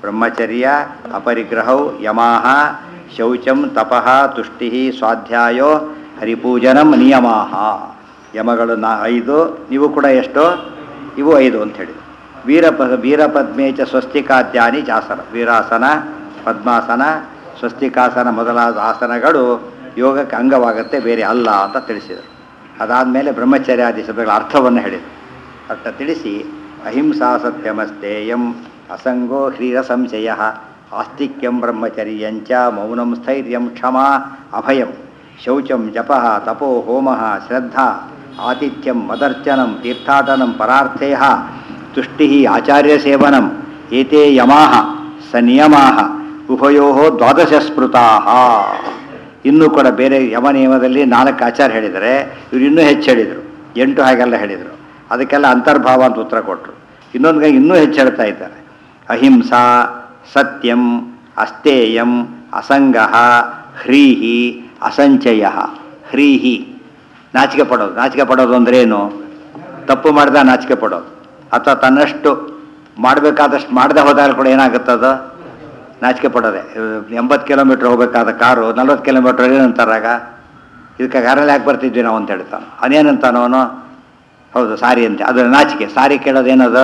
ಬ್ರಹ್ಮಚರ್ಯ ಅಪರಿಗ್ರಹೌ ಯಮಾಹ ಶೌಚಂ ತಪಃ ತುಷ್ಟಿ ಸ್ವಾಧ್ಯಾಯೋ ಹರಿಪೂಜನಂ ನಿಯಮಾಹ ಯಮಗಳು ನಾ ಐದು ನೀವು ಕೂಡ ಎಷ್ಟು ಇವು ಐದು ಅಂತ ಹೇಳಿದ್ರು ವೀರಪ ವೀರಪದ್ಮೇಚ ಸ್ವಸ್ತಿಕಾದ್ಯಾನಿ ಚಾಸನ ವೀರಾಸನ ಪದ್ಮಾಸನ ಸ್ವಸ್ತಿಕಾಸನ ಮೊದಲಾದ ಆಸನಗಳು ಯೋಗಕ್ಕೆ ಅಂಗವಾಗುತ್ತೆ ಬೇರೆ ಅಲ್ಲ ಅಂತ ತಿಳಿಸಿದರು ಅದಾದಮೇಲೆ ಬ್ರಹ್ಮಚರ್ಯಾದಿ ಸಭೆಗಳ ಅರ್ಥವನ್ನು ಹೇಳಿದರು ಅರ್ಥ ತಿಳಿಸಿ ಅಹಿಂಸಾ ಸತ್ಯಮಸ್ತೇಯಂ ಅಸಂಗೋ ಹ್ರೀರ ಸಂಶಯ ಆಸ್ತಿಕ್ಯಂ ಬ್ರಹ್ಮಚರ್ಯಂಚ ಮೌನಂ ಸ್ಥೈರ್ಯಂ ಕ್ಷಮಾ ಅಭಯಂ ಶೌಚಂ ಜಪ ತಪೋ ಹೋಮ ಶ್ರದ್ಧಾ ಆತಿಥ್ಯಂ ಮದರ್ಚನಂ ತೀರ್ಥಾಟನಂ ಪರಾರ್ಥೇಹ ತುಷ್ಟಿ ಆಚಾರ್ಯ ಸೇವನಂ ಏತೇ ಯಮಾಹ ಸ ನಿಯಮಾಹ ಉಭಯೋ ದ್ವಾದಶ ಸ್ಮೃತಾಹ ಇನ್ನೂ ಕೂಡ ಬೇರೆ ಯಮ ನಿಯಮದಲ್ಲಿ ನಾಲ್ಕು ಆಚಾರ ಹೇಳಿದರೆ ಇವರು ಇನ್ನೂ ಹೆಚ್ಚು ಹೇಳಿದರು ಎಂಟು ಹಾಗೆಲ್ಲ ಹೇಳಿದರು ಅದಕ್ಕೆಲ್ಲ ಅಂತರ್ಭಾವ ಅಂತ ಉತ್ತರ ಕೊಟ್ಟರು ಇನ್ನೊಂದು ಕೈ ಇನ್ನೂ ಹೆಚ್ಚು ಹೇಳ್ತಾ ಇದ್ದಾರೆ ಅಹಿಂಸಾ ಸತ್ಯಂ ಅಸ್ತೇಯಂ ಅಸಂಗ ಹ್ರೀಹಿ ಅಸಂಚಯ ಹ್ರೀಹಿ ನಾಚಿಕೆ ಪಡೋದು ನಾಚಿಕೆ ಪಡೋದು ಅಂದ್ರೆ ಏನು ತಪ್ಪು ಮಾಡಿದ ನಾಚಿಕೆ ಪಡೋದು ಅಥವಾ ತನ್ನಷ್ಟು ಮಾಡಬೇಕಾದಷ್ಟು ಮಾಡದೆ ಹೋದಾಗ ಕೂಡ ಏನಾಗುತ್ತದು ನಾಚಿಕೆ ಪಡೋದೆ ಎಂಬತ್ತು ಕಿಲೋಮೀಟ್ರ್ ಹೋಗಬೇಕಾದ ಕಾರು ನಲ್ವತ್ತು ಕಿಲೋಮೀಟ್ರ್ ಏನಂತಾರಾಗ ಇದಕ್ಕೆ ಕಾರಲ್ಲಿ ಯಾಕೆ ಬರ್ತಿದ್ವಿ ನಾವು ಅಂತ ಹೇಳ್ತಾನೆ ಅವನೇನಂತಾನೋ ಅವನು ಹೌದು ಸಾರಿ ಅಂತ ಅದು ನಾಚಿಕೆ ಸಾರಿ ಕೇಳೋದೇನದು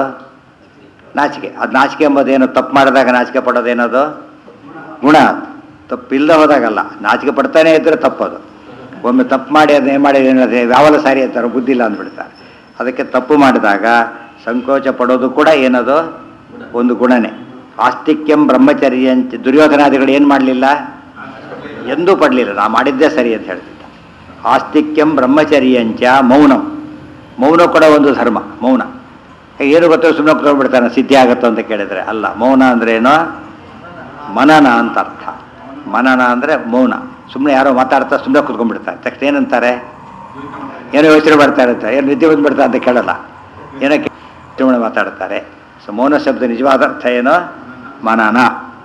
ನಾಚಿಕೆ ಅದು ನಾಚಿಕೆ ಎಂಬುದೇನು ತಪ್ಪು ಮಾಡಿದಾಗ ನಾಚಿಕೆ ಪಡೋದೇನದು ಗುಣ ತಪ್ಪಿಲ್ಲದೆ ಹೋದಾಗಲ್ಲ ನಾಚಿಕೆ ಪಡ್ತಾನೆ ಇದ್ದರೆ ತಪ್ಪದು ಒಮ್ಮೆ ತಪ್ಪು ಮಾಡಿ ಅದು ಏನು ಮಾಡಿ ಏನಿದೆ ಯಾವಲ್ಲ ಸಾರಿ ಅಂತಾರೆ ಬುದ್ಧಿ ಇಲ್ಲ ಅಂದ್ಬಿಡ್ತಾರೆ ಅದಕ್ಕೆ ತಪ್ಪು ಮಾಡಿದಾಗ ಸಂಕೋಚ ಪಡೋದು ಕೂಡ ಏನದು ಒಂದು ಗುಣನೇ ಆಸ್ತಿಕ್ಯಂ ಬ್ರಹ್ಮಚರ್ಯ ಅಂತ ದುರ್ಯೋಧನಾದಿಗಳು ಏನು ಮಾಡಲಿಲ್ಲ ಎಂದೂ ಪಡಲಿಲ್ಲ ನಾ ಮಾಡಿದ್ದೇ ಸರಿ ಅಂತ ಹೇಳ್ತಿದ್ದ ಆಸ್ತಿಕ್ಯಂ ಬ್ರಹ್ಮಚರ್ಯಂಚ ಮೌನಂ ಮೌನ ಕೂಡ ಒಂದು ಧರ್ಮ ಮೌನ ಏನು ಗೊತ್ತೋ ಸುಮ್ಮನೆ ಕೂತ್ಕೊಂಡ್ಬಿಡ್ತಾನೆ ಸಿದ್ಧಿ ಆಗುತ್ತೋ ಅಂತ ಕೇಳಿದರೆ ಅಲ್ಲ ಮೌನ ಅಂದ್ರೇನು ಮನನ ಅಂತ ಅರ್ಥ ಮನನ ಅಂದರೆ ಮೌನ ಸುಮ್ಮನೆ ಯಾರೋ ಮಾತಾಡ್ತಾ ಸುಮ್ಮನೆ ಕೂತ್ಕೊಂಡ್ಬಿಡ್ತಾರೆ ತಕ್ಷಣ ಏನಂತಾರೆ ಏನೋ ಯೋಚನೆ ಮಾಡ್ತಾ ಇರುತ್ತೆ ಏನು ನಿದ್ದೆ ಬಂದ್ಬಿಡ್ತಾ ಅಂತ ಕೇಳಲ್ಲ ಏನಕ್ಕೆ ಸುಮ್ಮನೆ ಮಾತಾಡ್ತಾರೆ ಸೊ ಮೌನ ಶಬ್ದ ನಿಜವಾದ ಅರ್ಥ ಏನೋ ಮನನ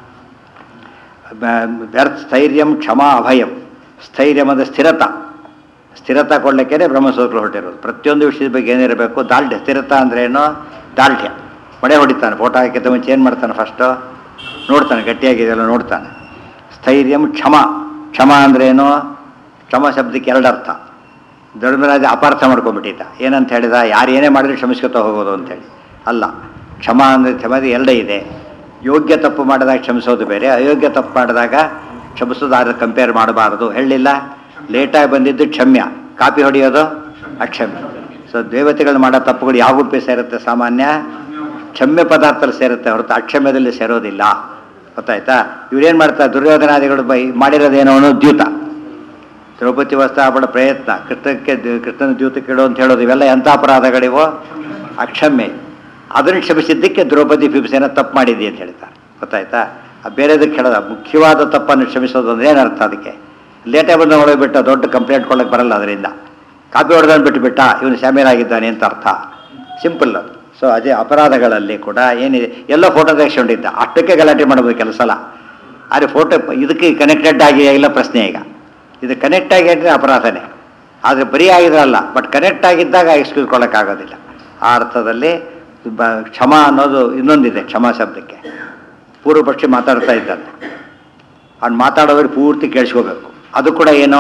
ಬ- ವ್ಯರ್ಥ ಸ್ಥೈರ್ಯಂ ಕ್ಷಮಾ ಅಭಯಂ ಸ್ಥೈರ್ಯಂ ಅಂದರೆ ಸ್ಥಿರತಾ ಸ್ಥಿರತಾ ಕೊಡ್ಲಿಕ್ಕೇ ಬ್ರಹ್ಮಸೂತ್ರ ಹೊರಟಿರೋದು ಪ್ರತಿಯೊಂದು ವಿಷಯದ ಬಗ್ಗೆ ಏನಿರಬೇಕು ದಾಲ್ಢ್ಯ ಸ್ಥಿರತಾ ಅಂದ್ರೆ ಏನು ದಾಲ್ಢ್ಯ ಮಳೆ ಹೊಡಿತಾನೆ ಫೋಟೋ ಹಾಕಿದ ಮುಂಚೆ ಏನು ಮಾಡ್ತಾನೆ ಫಸ್ಟು ನೋಡ್ತಾನೆ ಗಟ್ಟಿಯಾಗಿದೆಲ್ಲ ನೋಡ್ತಾನೆ ಸ್ಥೈರ್ಯಂ ಕ್ಷಮ ಕ್ಷಮ ಅಂದ್ರೇನು ಕ್ಷಮ ಶಬ್ದಕ್ಕೆ ಎರಡು ಅರ್ಥ ಧರ್ಮರಾಜ ಅಪಾರ್ಥ ಮಾಡ್ಕೊಂಡ್ಬಿಟ್ಟಿದ್ದ ಏನಂತ ಹೇಳಿದ ಯಾರು ಏನೇ ಮಾಡಿದ್ರು ಕ್ಷಮಿಸ್ಕೊತಾ ಹೋಗೋದು ಅಂತೇಳಿ ಅಲ್ಲ ಕ್ಷಮ ಅಂದರೆ ಕ್ಷಮದ ಎರಡೇ ಇದೆ ಯೋಗ್ಯ ತಪ್ಪು ಮಾಡಿದಾಗ ಕ್ಷಮಿಸೋದು ಬೇರೆ ಅಯೋಗ್ಯ ತಪ್ಪು ಮಾಡಿದಾಗ ಕ್ಷಮಿಸೋದು ಆದ್ರೆ ಕಂಪೇರ್ ಮಾಡಬಾರದು ಹೇಳಿಲ್ಲ ಲೇಟಾಗಿ ಬಂದಿದ್ದು ಕ್ಷಮ್ಯ ಕಾಪಿ ಹೊಡೆಯೋದು ಅಕ್ಷಮ್ಯ ಸೊ ದೇವತೆಗಳು ಮಾಡೋ ತಪ್ಪುಗಳು ಯಾವ ಗುಂಪಿಗೆ ಸೇರುತ್ತೆ ಸಾಮಾನ್ಯ ಕ್ಷಮ್ಯ ಪದಾರ್ಥದಲ್ಲಿ ಸೇರುತ್ತೆ ಹೊರತು ಅಕ್ಷಮ್ಯದಲ್ಲಿ ಸೇರೋದಿಲ್ಲ ಗೊತ್ತಾಯ್ತಾ ಇವ್ರೇನು ಮಾಡ್ತಾರೆ ದುರ್ಯೋಧನಾದಿಗಳು ಬೈ ಮಾಡಿರೋದೇನೋ ಅನ್ನೋ ದ್ಯೂತ ದ್ರೌಪದಿ ವಸ್ತಾಪಡ ಪ್ರಯತ್ನ ಕೃಷ್ಣಕ್ಕೆ ದ- ಕೃಷ್ಣನ ದ್ಯೂತಕ್ಕೆ ಇಡು ಅಂತ ಹೇಳೋದು ಇವೆಲ್ಲ ಎಂಥ ಅಪರಾಧಗಳಿವೋ ಅಕ್ಷಮ್ಯ ಅದನ್ನು ಕ್ಷಮಿಸಿದ್ದಕ್ಕೆ ದ್ರೌಪದಿ ಬಿಂಬಿಸೇನ ತಪ್ಪು ಮಾಡಿದ್ದಿ ಅಂತ ಹೇಳ್ತಾರೆ ಗೊತ್ತಾಯ್ತಾ ಆ ಬೇರೆದಕ್ಕೆ ಹೇಳೋದ ಮುಖ್ಯವಾದ ತಪ್ಪನ್ನು ಕ್ಷಮಿಸೋದು ಅಂದ್ರೆ ಏನರ್ಥ ಅದಕ್ಕೆ ಲೇಟಾಗಿ ಬಂದು ಹೊಳಬಿಟ್ಟ ದೊಡ್ಡ ಕಂಪ್ಲೇಂಟ್ ಕೊಡೋಕ್ಕೆ ಬರಲ್ಲ ಅದರಿಂದ ಕಾಪಿ ಹೊಡೆದನ್ನು ಬಿಟ್ಟುಬಿಟ್ಟ ಇವನು ಶಾಮೀಲಾಗಿದ್ದಾನೆ ಅಂತ ಅರ್ಥ ಸಿಂಪಲ್ ಅದು ಸೊ ಅದೇ ಅಪರಾಧಗಳಲ್ಲಿ ಕೂಡ ಏನಿದೆ ಎಲ್ಲ ಫೋಟೋ ತೆಗೆಸ್ಕೊಂಡಿದ್ದ ಅಷ್ಟಕ್ಕೆ ಗಲಾಟೆ ಮಾಡಬೇಕು ಕೆಲಸ ಅಲ್ಲ ಆದರೆ ಫೋಟೋ ಇದಕ್ಕೆ ಕನೆಕ್ಟೆಡ್ ಆಗಿ ಇಲ್ಲ ಪ್ರಶ್ನೆ ಈಗ ಇದು ಕನೆಕ್ಟ್ ಆಗಿದ್ರೆ ಅಪರಾಧನೇ ಆದರೆ ಬರೀ ಆಗಿದ್ರಲ್ಲ ಬಟ್ ಕನೆಕ್ಟ್ ಆಗಿದ್ದಾಗ ಎಕ್ಸ್ಕ್ಯೂಸ್ ಕೊಡೋಕ್ಕಾಗೋದಿಲ್ಲ ಆ ಅರ್ಥದಲ್ಲಿ ಬ ಕ್ಷಮ ಅನ್ನೋದು ಇನ್ನೊಂದಿದೆ ಕ್ಷಮಾ ಶಬ್ದಕ್ಕೆ ಪೂರ್ವ ಪಕ್ಷಿ ಮಾತಾಡ್ತಾ ಇದ್ದಾನೆ ಅವ್ನು ಮಾತಾಡೋವ್ರಿಗೆ ಪೂರ್ತಿ ಕೇಳಿಸ್ಕೋಬೇಕು ಅದು ಕೂಡ ಏನೋ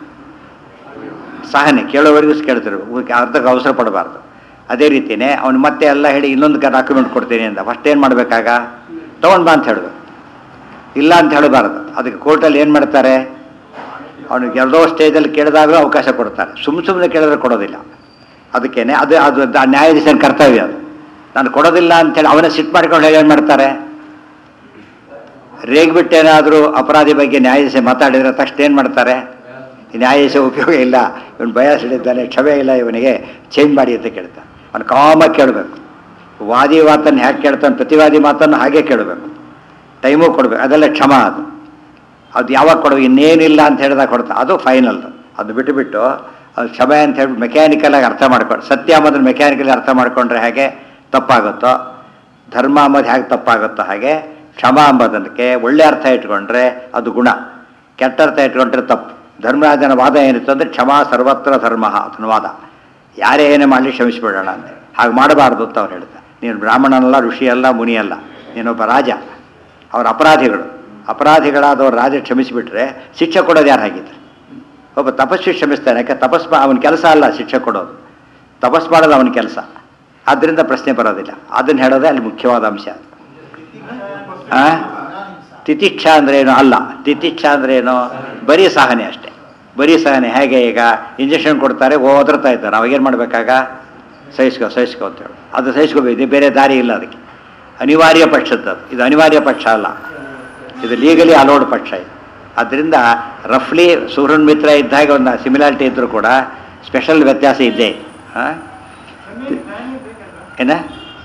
ಸಹನೆ ಕೇಳೋವರೆಗೂ ಕೇಳ್ತಿರ್ಬೇಕು ಅರ್ಧಕ್ಕೆ ಅವಸರ ಪಡಬಾರ್ದು ಅದೇ ರೀತಿಯೇ ಅವ್ನು ಮತ್ತೆ ಎಲ್ಲ ಹೇಳಿ ಇನ್ನೊಂದು ಡಾಕ್ಯುಮೆಂಟ್ ಕೊಡ್ತೀನಿ ಅಂತ ಫಸ್ಟ್ ಏನು ಮಾಡಬೇಕಾಗ ತೊಗೊಂಡು ಬಾ ಅಂತ ಹೇಳಬೇಕು ಇಲ್ಲ ಅಂತ ಹೇಳಬಾರ್ದು ಅದಕ್ಕೆ ಕೋರ್ಟಲ್ಲಿ ಏನು ಮಾಡ್ತಾರೆ ಅವನಿಗೆ ಎರಡೋ ಸ್ಟೇಜಲ್ಲಿ ಕೇಳಿದಾಗಲೂ ಅವಕಾಶ ಕೊಡ್ತಾರೆ ಸುಮ್ಮ ಸುಮ್ಮನೆ ಕೇಳಿದ್ರೆ ಕೊಡೋದಿಲ್ಲ ಅದಕ್ಕೇನೆ ಅದು ಅದು ಆ ನ್ಯಾಯಾಧೀಶನ ಕರ್ತವ್ಯ ಅದು ನಾನು ಕೊಡೋದಿಲ್ಲ ಅಂತೇಳಿ ಅವನೇ ಸಿಟ್ಟು ಮಾಡ್ಕೊಂಡು ಏನು ಮಾಡ್ತಾರೆ ರೇಗ್ಬಿಟ್ಟೇನಾದರೂ ಅಪರಾಧಿ ಬಗ್ಗೆ ನ್ಯಾಯಾಧೀಶ ಮಾತಾಡಿದ್ರೆ ತಕ್ಷಣ ಏನು ಮಾಡ್ತಾರೆ ಈ ನ್ಯಾಯಾಧೀಶ ಉಪಯೋಗ ಇಲ್ಲ ಇವನು ಭಯ ಸಿಡಿದ್ದಾನೆ ಕ್ಷಮೆ ಇಲ್ಲ ಇವನಿಗೆ ಚೇಂಜ್ ಮಾಡಿ ಅಂತ ಕೇಳ್ತಾನೆ ಅವನು ಕಾಮಾಗಿ ಕೇಳಬೇಕು ವಾದಿ ಮಾತನ್ನು ಹೇಗೆ ಕೇಳ್ತಾನೆ ಪ್ರತಿವಾದಿ ಮಾತನ್ನು ಹಾಗೆ ಕೇಳಬೇಕು ಟೈಮು ಕೊಡಬೇಕು ಅದೆಲ್ಲ ಕ್ಷಮ ಅದು ಅದು ಯಾವಾಗ ಕೊಡಬೇಕು ಇನ್ನೇನಿಲ್ಲ ಅಂತ ಹೇಳಿದಾಗ ಕೊಡ್ತಾ ಅದು ಫೈನಲ್ ಅದು ಬಿಟ್ಟುಬಿಟ್ಟು ಅದು ಕ್ಷಮೆ ಅಂತ ಹೇಳ್ಬಿಟ್ಟು ಮೆಕ್ಯಾನಿಕಲಾಗಿ ಅರ್ಥ ಮಾಡ್ಕೊಂಡು ಸತ್ಯ ಅನ್ನೋದನ್ನ ಮೆಕ್ಯಾನಿಕಲಿ ಅರ್ಥ ಮಾಡ್ಕೊಂಡ್ರೆ ಹೇಗೆ ತಪ್ಪಾಗುತ್ತೋ ಧರ್ಮ ಅಂಬೋದು ಹೇಗೆ ತಪ್ಪಾಗುತ್ತೋ ಹಾಗೆ ಕ್ಷಮ ಅಂಬೋದಕ್ಕೆ ಒಳ್ಳೆ ಅರ್ಥ ಇಟ್ಕೊಂಡ್ರೆ ಅದು ಗುಣ ಕೆಟ್ಟ ಅರ್ಥ ಇಟ್ಕೊಂಡ್ರೆ ತಪ್ಪು ಧರ್ಮರಾಜನ ವಾದ ಏನಿತ್ತು ಅಂದರೆ ಕ್ಷಮಾ ಸರ್ವತ್ರ ಧರ್ಮ ಅದನ್ನ ವಾದ ಯಾರೇ ಏನೇ ಮಾಡಲಿ ಕ್ಷಮಿಸಿಬಿಡೋಣ ಅಂತ ಹಾಗೆ ಮಾಡಬಾರ್ದು ಅಂತ ಅವ್ರು ಹೇಳ್ತಾರೆ ನೀನು ಬ್ರಾಹ್ಮಣನಲ್ಲ ಋಷಿಯಲ್ಲ ಮುನಿಯಲ್ಲ ನೀನೊಬ್ಬ ರಾಜ ಅವ್ರ ಅಪರಾಧಿಗಳು ಅಪರಾಧಿಗಳಾದವ್ರು ರಾಜ ಕ್ಷಮಿಸಿಬಿಟ್ರೆ ಶಿಕ್ಷೆ ಕೊಡೋದು ಯಾರು ಹಾಗಿದ್ರೆ ಒಬ್ಬ ತಪಸ್ವಿ ಕ್ಷಮಿಸ್ತಾನೆ ಯಾಕೆ ತಪಸ್ ಅವನ ಕೆಲಸ ಅಲ್ಲ ಶಿಕ್ಷೆ ಕೊಡೋದು ತಪಸ್ ಮಾಡೋದು ಅವನ ಕೆಲಸ ಆದ್ದರಿಂದ ಪ್ರಶ್ನೆ ಬರೋದಿಲ್ಲ ಅದನ್ನು ಹೇಳೋದೇ ಅಲ್ಲಿ ಮುಖ್ಯವಾದ ಅಂಶ ಆ? ತಿತಿಕ್ಷ ಅಂದ್ರೆ ಏನು ಅಲ್ಲ ತಿತಿಕ್ಷ ಅಂದ್ರೆ ಏನು ಬರೀ ಸಹನೆ ಅಷ್ಟೇ ಬರೀ ಸಹನೆ ಹೇಗೆ ಈಗ ಇಂಜೆಕ್ಷನ್ ಕೊಡ್ತಾರೆ ಓದರ್ತಾ ಇದ್ದಾರೆ ಅವಾಗೇನು ಮಾಡಬೇಕಾಗ ಸಹಿಸ್ಕೊ ಸಹಿಸ್ಕೊ ಅಂತ ಹೇಳಿ ಅದು ಸಹಿಸ್ಕೋಬೇಕು ಬೇರೆ ದಾರಿ ಇಲ್ಲ ಅದಕ್ಕೆ ಅನಿವಾರ್ಯ ಪಕ್ಷದ್ದು ಇದು ಅನಿವಾರ್ಯ ಪಕ್ಷ ಅಲ್ಲ ಇದು ಲೀಗಲಿ ಅಲೋಡ್ ಪಕ್ಷ ಇದು ಆದ್ದರಿಂದ ರಫ್ಲಿ ಸೂರ್ಯನ್ ಮಿತ್ರ ಇದ್ದಾಗ ಒಂದು ಸಿಮಿಲಾರಿಟಿ ಇದ್ದರೂ ಕೂಡ ಸ್ಪೆಷಲ್ ವ್ಯತ್ಯಾಸ ಇದ್ದೇ ಇದೆ. ಆ? ಏನ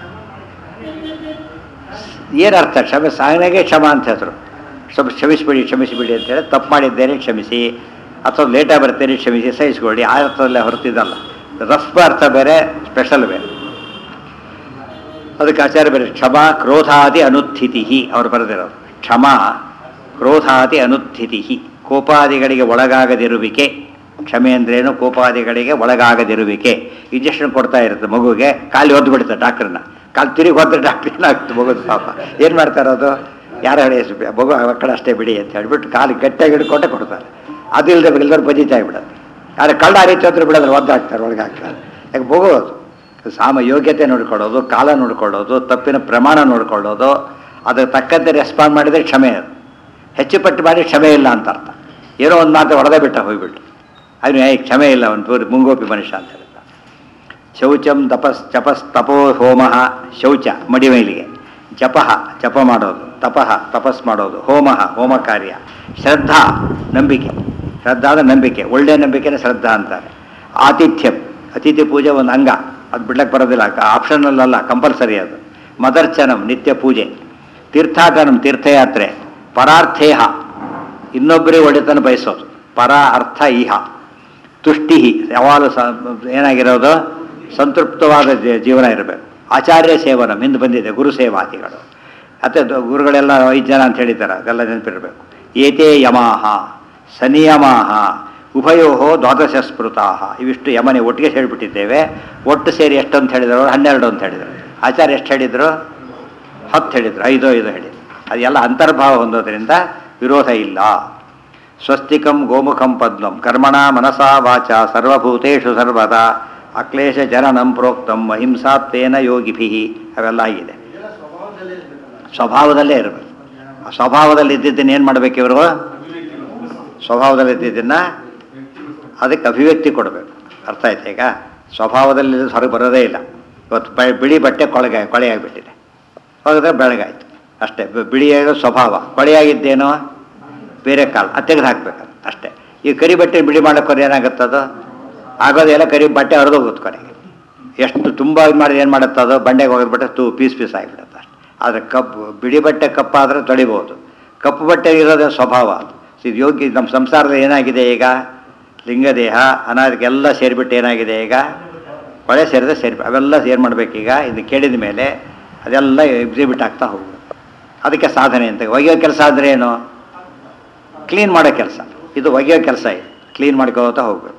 ಏನು ಅರ್ಥ ಕ್ಷಮೆ ಸಾಗನೆಗೆ ಕ್ಷಮ ಅಂತ ಹೆಸರು ಸ್ವಲ್ಪ ಕ್ಷಮಿಸಿಬಿಡಿ ಕ್ಷಮಿಸಿಬಿಡಿ ಅಂತೇಳಿ ತಪ್ಪು ಮಾಡಿದ್ದೇನೆ ಕ್ಷಮಿಸಿ ಅಥವಾ ಲೇಟಾಗಿ ಬರ್ತೇನೆ ಕ್ಷಮಿಸಿ ಸಹಿಸ್ಕೊಳ್ಳಿ ಆ ಅರ್ಥದಲ್ಲೇ ಹೊರತಿದ್ದಲ್ಲ ರಫ್ ಅರ್ಥ ಬೇರೆ ಸ್ಪೆಷಲ್ ಬೇರೆ ಅದಕ್ಕೆ ಆಚಾರ್ಯ ಬೇರೆ ಕ್ಷಮಾ ಕ್ರೋಧಾದಿ ಅನುತ್ಥಿತಿ ಅವ್ರು ಬರೆದಿರೋದು ಕ್ಷಮಾ ಕ್ರೋಧಾದಿ ಅನುತ್ಥಿತಿ ಕೋಪಾದಿಗಳಿಗೆ ಒಳಗಾಗದಿರುವಿಕೆ ಕ್ಷಮೆ ಅಂದ್ರೇನು ಕೋಪಾದಿಗಳಿಗೆ ಒಳಗಾಗದಿರುವಿಕೆ ಇಂಜೆಕ್ಷನ್ ಕೊಡ್ತಾ ಇರುತ್ತೆ ಮಗುಗೆ ಕಾಲು ಒದ್ದು ಬಿಡುತ್ತೆ ಡಾಕ್ಟ್ರನ್ನ ಕಾಲು ತಿರುಗಿ ಹೋದ್ರೆ ಡಾಕ್ಟ್ರ್ ಏನಾಗುತ್ತೆ ಮಗುದು ಪಾಪ ಏನು ಮಾಡ್ತಾರೆ ಅದು ಯಾರು ಹೇಳಿ ಮಗು ಆ ಕಡೆ ಅಷ್ಟೇ ಬಿಡಿ ಅಂತ ಹೇಳ್ಬಿಟ್ಟು ಕಾಲು ಗಟ್ಟಿಯಾಗಿ ಹಿಡ್ಕೊಂಡೆ ಕೊಡ್ತಾರೆ ಅದು ಇಲ್ಲದೆ ಎಲ್ಲರೂ ಬಜಿತಾ ಆಗ್ಬಿಡುತ್ತೆ ಆದರೆ ಕಳ್ಳ ಆ ರೀತಿ ಹೋದ್ರೆ ಬಿಡೋದ್ರೆ ಒದ್ದಾಗ್ತಾರೆ ಒಳಗೆ ಹಾಕ್ತಾರೆ ಯಾಕೆ ಮಗು ಅದು ಸಾಮ ಯೋಗ್ಯತೆ ನೋಡ್ಕೊಳ್ಳೋದು ಕಾಲ ನೋಡ್ಕೊಳ್ಳೋದು ತಪ್ಪಿನ ಪ್ರಮಾಣ ನೋಡ್ಕೊಳ್ಳೋದು ಅದಕ್ಕೆ ತಕ್ಕಂತೆ ರೆಸ್ಪಾಂಡ್ ಮಾಡಿದರೆ ಕ್ಷಮೆ ಅದು ಹೆಚ್ಚು ಪಟ್ಟು ಮಾಡಿ ಕ್ಷಮೆ ಇಲ್ಲ ಅಂತ ಅರ್ಥ ಏನೋ ಒಂದು ಮಾತು ಹೊಡೆದೇ ಬಿಟ್ಟ ಹೋಗ್ಬಿಟ್ಟು ಅವನು ಏ ಕ್ಷಮೆ ಇಲ್ಲ ಅವನು ಪೂರಿ ಮುಂಗೋಪಿ ಮನುಷ್ಯ ಅಂತ ಹೇಳ್ದ ಶೌಚಂ ತಪಸ್ ತಪಸ್ ತಪೋ ಹೋಮ ಶೌಚ ಮಡಿಮೈಲಿಗೆ ಜಪಃ ಜಪ ಮಾಡೋದು ತಪಃ ತಪಸ್ ಮಾಡೋದು ಹೋಮ ಹೋಮ ಕಾರ್ಯ ಶ್ರದ್ಧಾ ನಂಬಿಕೆ ಶ್ರದ್ಧಾದ ನಂಬಿಕೆ ಒಳ್ಳೆಯ ನಂಬಿಕೆನೇ ಶ್ರದ್ಧಾ ಅಂತಾರೆ ಆತಿಥ್ಯಂ ಅತಿಥಿ ಪೂಜೆ ಒಂದು ಅಂಗ ಅದು ಬಿಡ್ಲಕ್ಕೆ ಬರೋದಿಲ್ಲ ಆಪ್ಷನಲ್ ಅಲ್ಲ ಕಂಪಲ್ಸರಿ ಅದು ಮದರ್ಚನಂ ನಿತ್ಯ ಪೂಜೆ ತೀರ್ಥಾಟನಂ ತೀರ್ಥಯಾತ್ರೆ ಪರಾರ್ಥೇಹ ಇನ್ನೊಬ್ಬರೇ ಒಡೆತನ ಬಯಸೋದು ಪರ ಅರ್ಥ ಇಹ ತುಷ್ಟಿ ಯಾವಾಗಲೂ ಸ ಏನಾಗಿರೋದು ಸಂತೃಪ್ತವಾದ ಜೀ- ಜೀವನ ಇರಬೇಕು ಆಚಾರ್ಯ ಸೇವನ ಹಿಂದೆ ಬಂದಿದೆ ಗುರು ಸೇವಾದಿಗಳು ಮತ್ತು ಗುರುಗಳೆಲ್ಲ ಐದು ಜನ ಅಂತ ಹೇಳಿದ್ದಾರೆ ಅದೆಲ್ಲ ನೆನಪಿರಬೇಕು ಏತೇ ಯಮಾಹ ಸನಿಯಮಾಹ ಉಭಯೋ ದ್ವಾದಶ ಸ್ಮೃತಾಹ ಇವಿಷ್ಟು ಯಮನೆ ಒಟ್ಟಿಗೆ ಹೇಳಿಬಿಟ್ಟಿದ್ದೇವೆ ಒಟ್ಟು ಸೇರಿ ಎಷ್ಟು ಅಂತ ಹೇಳಿದ್ರು ಹನ್ನೆರಡು ಅಂತ ಹೇಳಿದರು ಆಚಾರ್ಯ ಎಷ್ಟು ಹೇಳಿದರು ಹತ್ತು ಹೇಳಿದರು ಐದು ಐದು ಹೇಳಿದರು ಅದೆಲ್ಲ ಅಂತರ್ಭಾವ ಹೊಂದೋದ್ರಿಂದ ವಿರೋಧ ಇಲ್ಲ ಸ್ವಸ್ತಿಕಂ ಗೋಮುಖಂ ಪದ್ಮಂ ಕರ್ಮಣ ಮನಸಾ ವಾಚ ಸರ್ವಭೂತೇಷು ಸರ್ವದಾ ಅಕ್ಲೇಶ ಜನನಂ ಪ್ರೋಕ್ತಂ ಅಹಿಂಸಾತ್ವೇನ ಯೋಗಿಭಿ ಅವೆಲ್ಲ ಆಗಿದೆ ಸ್ವಭಾವದಲ್ಲೇ ಇರಬೇಕು ಆ ಸ್ವಭಾವದಲ್ಲಿ ಇದ್ದಿದ್ದನ್ನು ಏನು ಮಾಡಬೇಕು ಇವರು ಸ್ವಭಾವದಲ್ಲಿ ಇದ್ದಿದ್ದನ್ನು ಅದಕ್ಕೆ ಅಭಿವ್ಯಕ್ತಿ ಕೊಡಬೇಕು ಅರ್ಥ ಆಯ್ತು ಈಗ ಸ್ವಭಾವದಲ್ಲಿ ಹೊರಗೆ ಬರೋದೇ ಇಲ್ಲ ಇವತ್ತು ಬ ಬಿಳಿ ಬಟ್ಟೆ ಕೊಳೆಗೆ ಕೊಳೆಯಾಗಿಬಿಟ್ಟಿದೆ ಹೋಗಿದ್ರೆ ಬೆಳಗಾಯ್ತು ಅಷ್ಟೇ ಬ- ಬಿಳಿ ಹೇಳೋ ಸ್ವಭಾವ ಕೊಳೆಯಾಗಿದ್ದೇನೋ ಬೇರೆ ಕಾಲ ಅದು ತೆಗೆದು ಹಾಕ್ಬೇಕು ಅಷ್ಟೇ ಈ ಕರಿ ಬಟ್ಟೆ ಬಿಳಿ ಮಾಡೋಕ್ಕೋರು ಏನಾಗುತ್ತೆ ಅದು ಆಗೋದೆಲ್ಲ ಕರಿ ಬಟ್ಟೆ ಹರಿದು ಹೋಗುತ್ತೆ ಕೊನೆಗೆ ಎಷ್ಟು ತುಂಬ ಇದು ಮಾಡಿದ್ರೆ ಏನು ಮಾಡುತ್ತೆ ಅದು ಬಂಡೆಗೆ ಹೋಗಿಬಿಟ್ರೆ ತು ಪೀಸ್ ಪೀಸ್ ಆಗಿಬಿಡುತ್ತೆ ಅಷ್ಟೇ ಆದರೆ ಕಪ್ಪು ಬಿಳಿ ಬಟ್ಟೆ ಕಪ್ಪಾದರೆ ತೊಳಿಬೋದು ಕಪ್ಪು ಬಟ್ಟೆ ಇರೋದೇ ಸ್ವಭಾವ ಅದು ಇದು ಯೋಗ್ಯ ನಮ್ಮ ಸಂಸಾರದಲ್ಲಿ ಏನಾಗಿದೆ ಈಗ ಲಿಂಗದೇಹ ಅನಾದಿಗೆಲ್ಲ ಸೇರಿಬಿಟ್ಟು ಏನಾಗಿದೆ ಈಗ ಕೊಳೆ ಸೇರಿದ್ರೆ ಸೇರಿ ಅವೆಲ್ಲ ಏನು ಮಾಡಬೇಕೀಗ ಇದು ಕೇಳಿದ ಮೇಲೆ ಅದೆಲ್ಲ ಎಕ್ಸಿಬಿಟ್ ಆಗ್ತಾ ಹೋಗ್ಬೇಕು ಅದಕ್ಕೆ ಸಾಧನೆ ಅಂತ ಒಗೆಯೋ ಕೆಲಸ ಅಂದರೆ ಏನು ಕ್ಲೀನ್ ಮಾಡೋ ಕೆಲಸ ಇದು ಒಗೆಯೋ ಕೆಲಸ ಇದು ಕ್ಲೀನ್ ಮಾಡ್ಕೋತಾ ಹೋಗ್ಬೇಕು